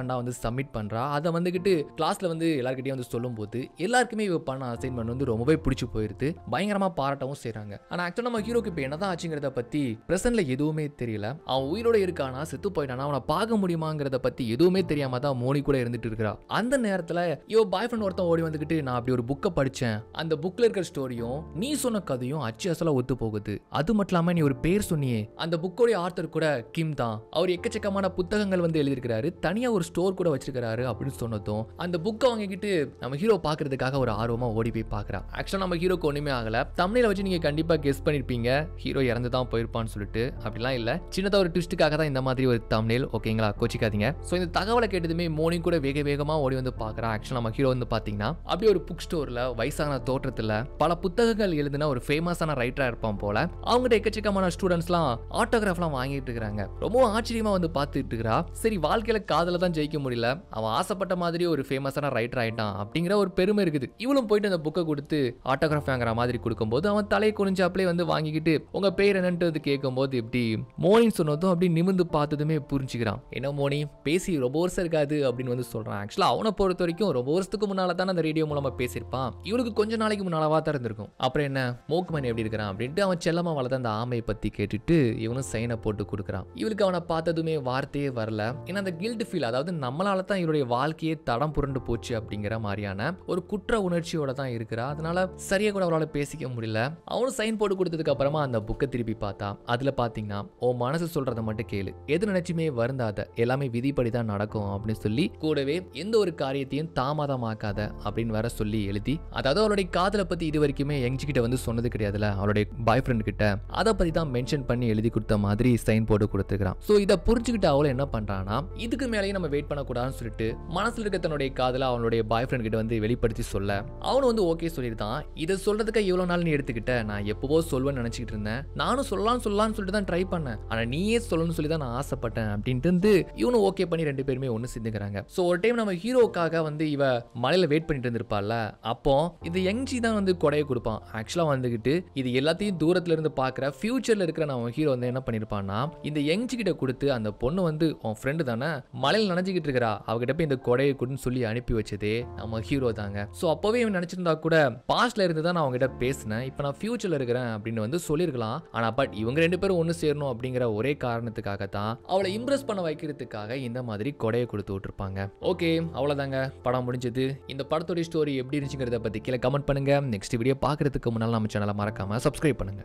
சப்மிட் பண்றா அதை வந்துகிட்டு கிளாஸ்ல வந்து எல்லார்கிட்டயும் வந்து சொல்லும்போது எல்லாருக்குமே இவ பண்ண அசைன்மெண்ட் வந்து ரொம்பவே பிடிச்சி போயிருது பயங்கரமா பாராட்டவும் செய்றாங்க ஆனா ஆக்சுவலா நம்ம ஹீரோக்கு இப்போ என்னதான் ஆச்சுங்கிறத பத்தி பிரசன்ட்ல எதுவுமே தெரியல அவன் உயிரோட இருக்கானா செத்து போயிட்டானா அவனை பார்க்க முடியுமாங்கிறத பத்தி எதுவுமே தெரியாம தான் மோனி கூட இருந்துட்டு இருக்கிறா அந்த நேரத்துல இவ பாய் ஃப்ரெண்ட் ஒருத்தன் ஓடி வந்துகிட்டு நான் அப்படி ஒரு புக்கை படிச்சேன் அந்த புக்ல இருக்கிற ஸ்டோரியும் நீ சொன்ன கதையும் அச்சு அசலா ஒத்து போகுது அது மட்டும் இல்லாம நீ ஒரு பேர் சொன்னியே அந்த புக்கோடைய ஆர்த்தர் கூட கிம் தான் அவர் எக்கச்சக்கமான புத்தகங்கள் வந்து எழுதியிருக்கிறாரு தனியா ஒரு ஸ்டோர் கூட வச்சிருக்காரு அப்படின்னு சொன்னதும் அந்த புக்கை வாங்கிக்கிட்டு நம்ம ஹீரோ பாக்குறதுக்காக ஒரு ஆர்வமா ஓடி போய் பார்க்கறா ஆக்சுவலா நம்ம ஹீரோக்கு ஒண்ணுமே ஆகல தமிழில வச்சு நீங்க கண்டிப்பா கெஸ் பண்ணிருப்பீங்க ஹீரோ இறந்து தான் போயிருப்பான்னு சொல்லிட்டு அப்படிலாம் இல்ல சின்னதா ஒரு ட்விஸ்ட்டுக்காக தான் இந்த மாதிரி ஒரு தமிழ் ஓகேங்களா கோச்சிக்காதீங்க ஸோ இந்த தகவலை கேட்டதுமே மோனி கூட வேக வேகமா ஓடி வந்து பார்க்கறா ஆக்சுவலா நம்ம ஹீரோ வந்து பாத்தீங்கன்னா அப்படியே ஒரு புக் ஸ்டோர்ல வயசான தோற்றத்துல பல புத்தகங்கள் எழுதின ஒரு ஃபேமஸான ரைட்டரா இருப்பான் போல அவங்ககிட்ட எக்கச்சக்கமான ஸ்டூடெண்ட்ஸ்லாம் ஆட்டோகிராஃப்லாம் வாங்கிட்டு இருக்காங்க ரொம்பவும் ஆச்சரியமா வந்து பார்த்துட்டு இருக்கிறா சரி வாழ்க்கையில காதல தான் ஜெயிக்க முடியல அவன் ஆசைப்பட்ட மாதிரி ஒரு ஃபேமஸான ரைட்டர் ஆயிட்டான் அப்படிங்கிற ஒரு பெருமை இருக்குது இவளும் போயிட்டு அந்த புக்கை கொடுத்து ஆட்டோகிராஃப் வாங்குற மாதிரி கொடுக்கும்போது அவன் தலையை குனிஞ்சு அப்படியே வந்து வாங்கிக்கிட்டு உங்க பேர் என்னன்ட்டு அது கேட்கும்போது எப்படி மோனின்னு சொன்னதும் அப்படி நிமிந்து பார்த்ததுமே புரிஞ்சுக்கிறான் என்ன மோனி பேசி ரொம்ப வருஷம் இருக்காது அப்படின்னு வந்து சொல்றான் ஆக்சுவலா அவனை பொறுத்த வரைக்கும் ரொம்ப வருஷத்துக்கு முன்னால தானே அந்த ரேடியோ மூலமா பேசியிருப்பான் இவனுக்கு கொஞ்ச நாளைக்கு முன்னாலவா தான் இருந்திருக்கும் அப்புறம் என்ன மோக்குமன் எப்படி இருக்கிறான் அப்படின்ட்டு அவன் செல்லமா வளர்த்த அந்த ஆமையை பத்தி கேட்டுட்டு இவனும் சைனை போட்டு கொடுக்குறான் இவளுக்கு அவனை பார்த்ததுமே வார்த்தையே வரல ஏன்னா அந்த கில்ட் ஃபீல் அதாவது நம்மளால தான் இவருடைய வாழ்க்கையே தடம் புரண்டு போச்சு அப்படிங்கிற மாதிரியான ஒரு குற்ற உணர்ச்சியோட தான் இருக்கிறா அதனால சரியா கூட அவளால பேசிக்க முடியல அவனும் சைன் போட்டு கொடுத்ததுக்கு அப்புறமா அந்த புக்கை திருப்பி பார்த்தா அதுல பாத்தீங்கன்னா உன் மனசு சொல்றதை மட்டும் கேளு எது நினைச்சுமே வருந்தாத எல்லாமே விதிப்படி தான் நடக்கும் அப்படின்னு சொல்லி கூடவே எந்த ஒரு காரியத்தையும் தாமதமாக்காத அப்படின்னு வர சொல்லி எழுதி அதாவது அவளுடைய காதலை பத்தி இது வரைக்குமே கிட்ட வந்து சொன்னது கிடையாதுல அவளுடைய பாய் ஃப்ரெண்ட் கிட்ட அதை பத்தி தான் மென்ஷன் பண்ணி எழுதி கொடுத்த மாதிரி சைன் போட்டு கொடுத்துக்கிறான் ஸோ இதை புரிஞ்சுக்கிட்டு அவளும் என்ன பண்றான்னா இதுக்கு மேலேயும் நம்ம வெயிட் பண்ணக்கூடாதுன்னு சொல்லிட்டு மனசுல இருக்க தன்னுடைய காதலை அவனுடைய பாய் ஃப்ரெண்ட் கிட்ட வந்து வெளிப்படுத்தி சொல்ல அவனும் வந்து ஓகே சொல்லியிருந்தான் இதை சொல்றதுக்கு இவ்வளவு நாள் நீ எடுத்துக்கிட்ட நான் எப்பவோ சொல்வேன்னு நினைச்சிட்டு இருந்தேன் நானும் சொல்லலாம் சொல்லலாம்னு சொல்லிட்டு தான் ட்ரை பண்ணேன் ஆனா நீயே சொல்லணும்னு சொல்லி தான் நான் ஆசைப்பட்டேன் அப்படின்ட்டு இருந்து இவனும் ஓகே பண்ணி ரெண்டு பேருமே ஒன்று சேர்ந்துக்கிறாங்க ஸோ ஒரு டைம் நம்ம ஹீரோக்காக வந்து இவ மலையில வெயிட் பண்ணிட்டு இருந்திருப்பாள்ல அப்போ இது யங்ஜி தான் வந்து கொடையை கொடுப்பான் ஆக்சுவலாக வந்துகிட்டு இது எல்லாத்தையும் தூரத்துல இருந்து பார்க்குற ஃபியூச்சர்ல இருக்கிற நம்ம ஹீரோ வந்து என்ன பண்ணியிருப்பான்னா இந்த யங்ஜி கிட்ட கொடுத்து அந்த பொண்ணு வந்து உன் ஃப்ரெண்டு தானே மலையில் நனைஞ்சிக்கிட்டு இருக்கிறா அவகிட்ட போய் இந்த கொடையை கொடுன்னு சொல்லி அனுப்பி வச்சதே நம்ம ஹீரோ தாங்க ஸோ அப்போவே இவன் நினச்சிருந்தா கூட பாஸ்ட்ல இருந்து தான் நான் அவங்ககிட்ட பேசினேன் இப்போ நான் ஃபியூச்சர்ல இருக்கிறேன் அப்படின்னு வந்து சொல்லியிருக்கலாம் ஆனால் பட் இவங்க ரெண்டு பேரும் ஒன்று சேரணும் அப்படிங்கிற ஒரே காரணத்துக்காக தான் அவளை இம்ப்ரெஸ் பண்ண வைக்கிறதுக்காக இந்த மாதிரி கொடையை கொடுத்து விட்டுருப்பாங்க ஓகே அவ்வளோதாங்க படம் முடிஞ்சது இந்த படத்தோட ஸ்டோரி எப்படி இருந்துச்சுங்கிறத பற்றி கீழே கமெண்ட் பண்ணுங்க நெக்ஸ்ட் வீடியோ பார்க்கறதுக்கு முன்னால் நம்ம சேனலை மறக்காம சப்ஸ்கிரைப் பண்ணுங்க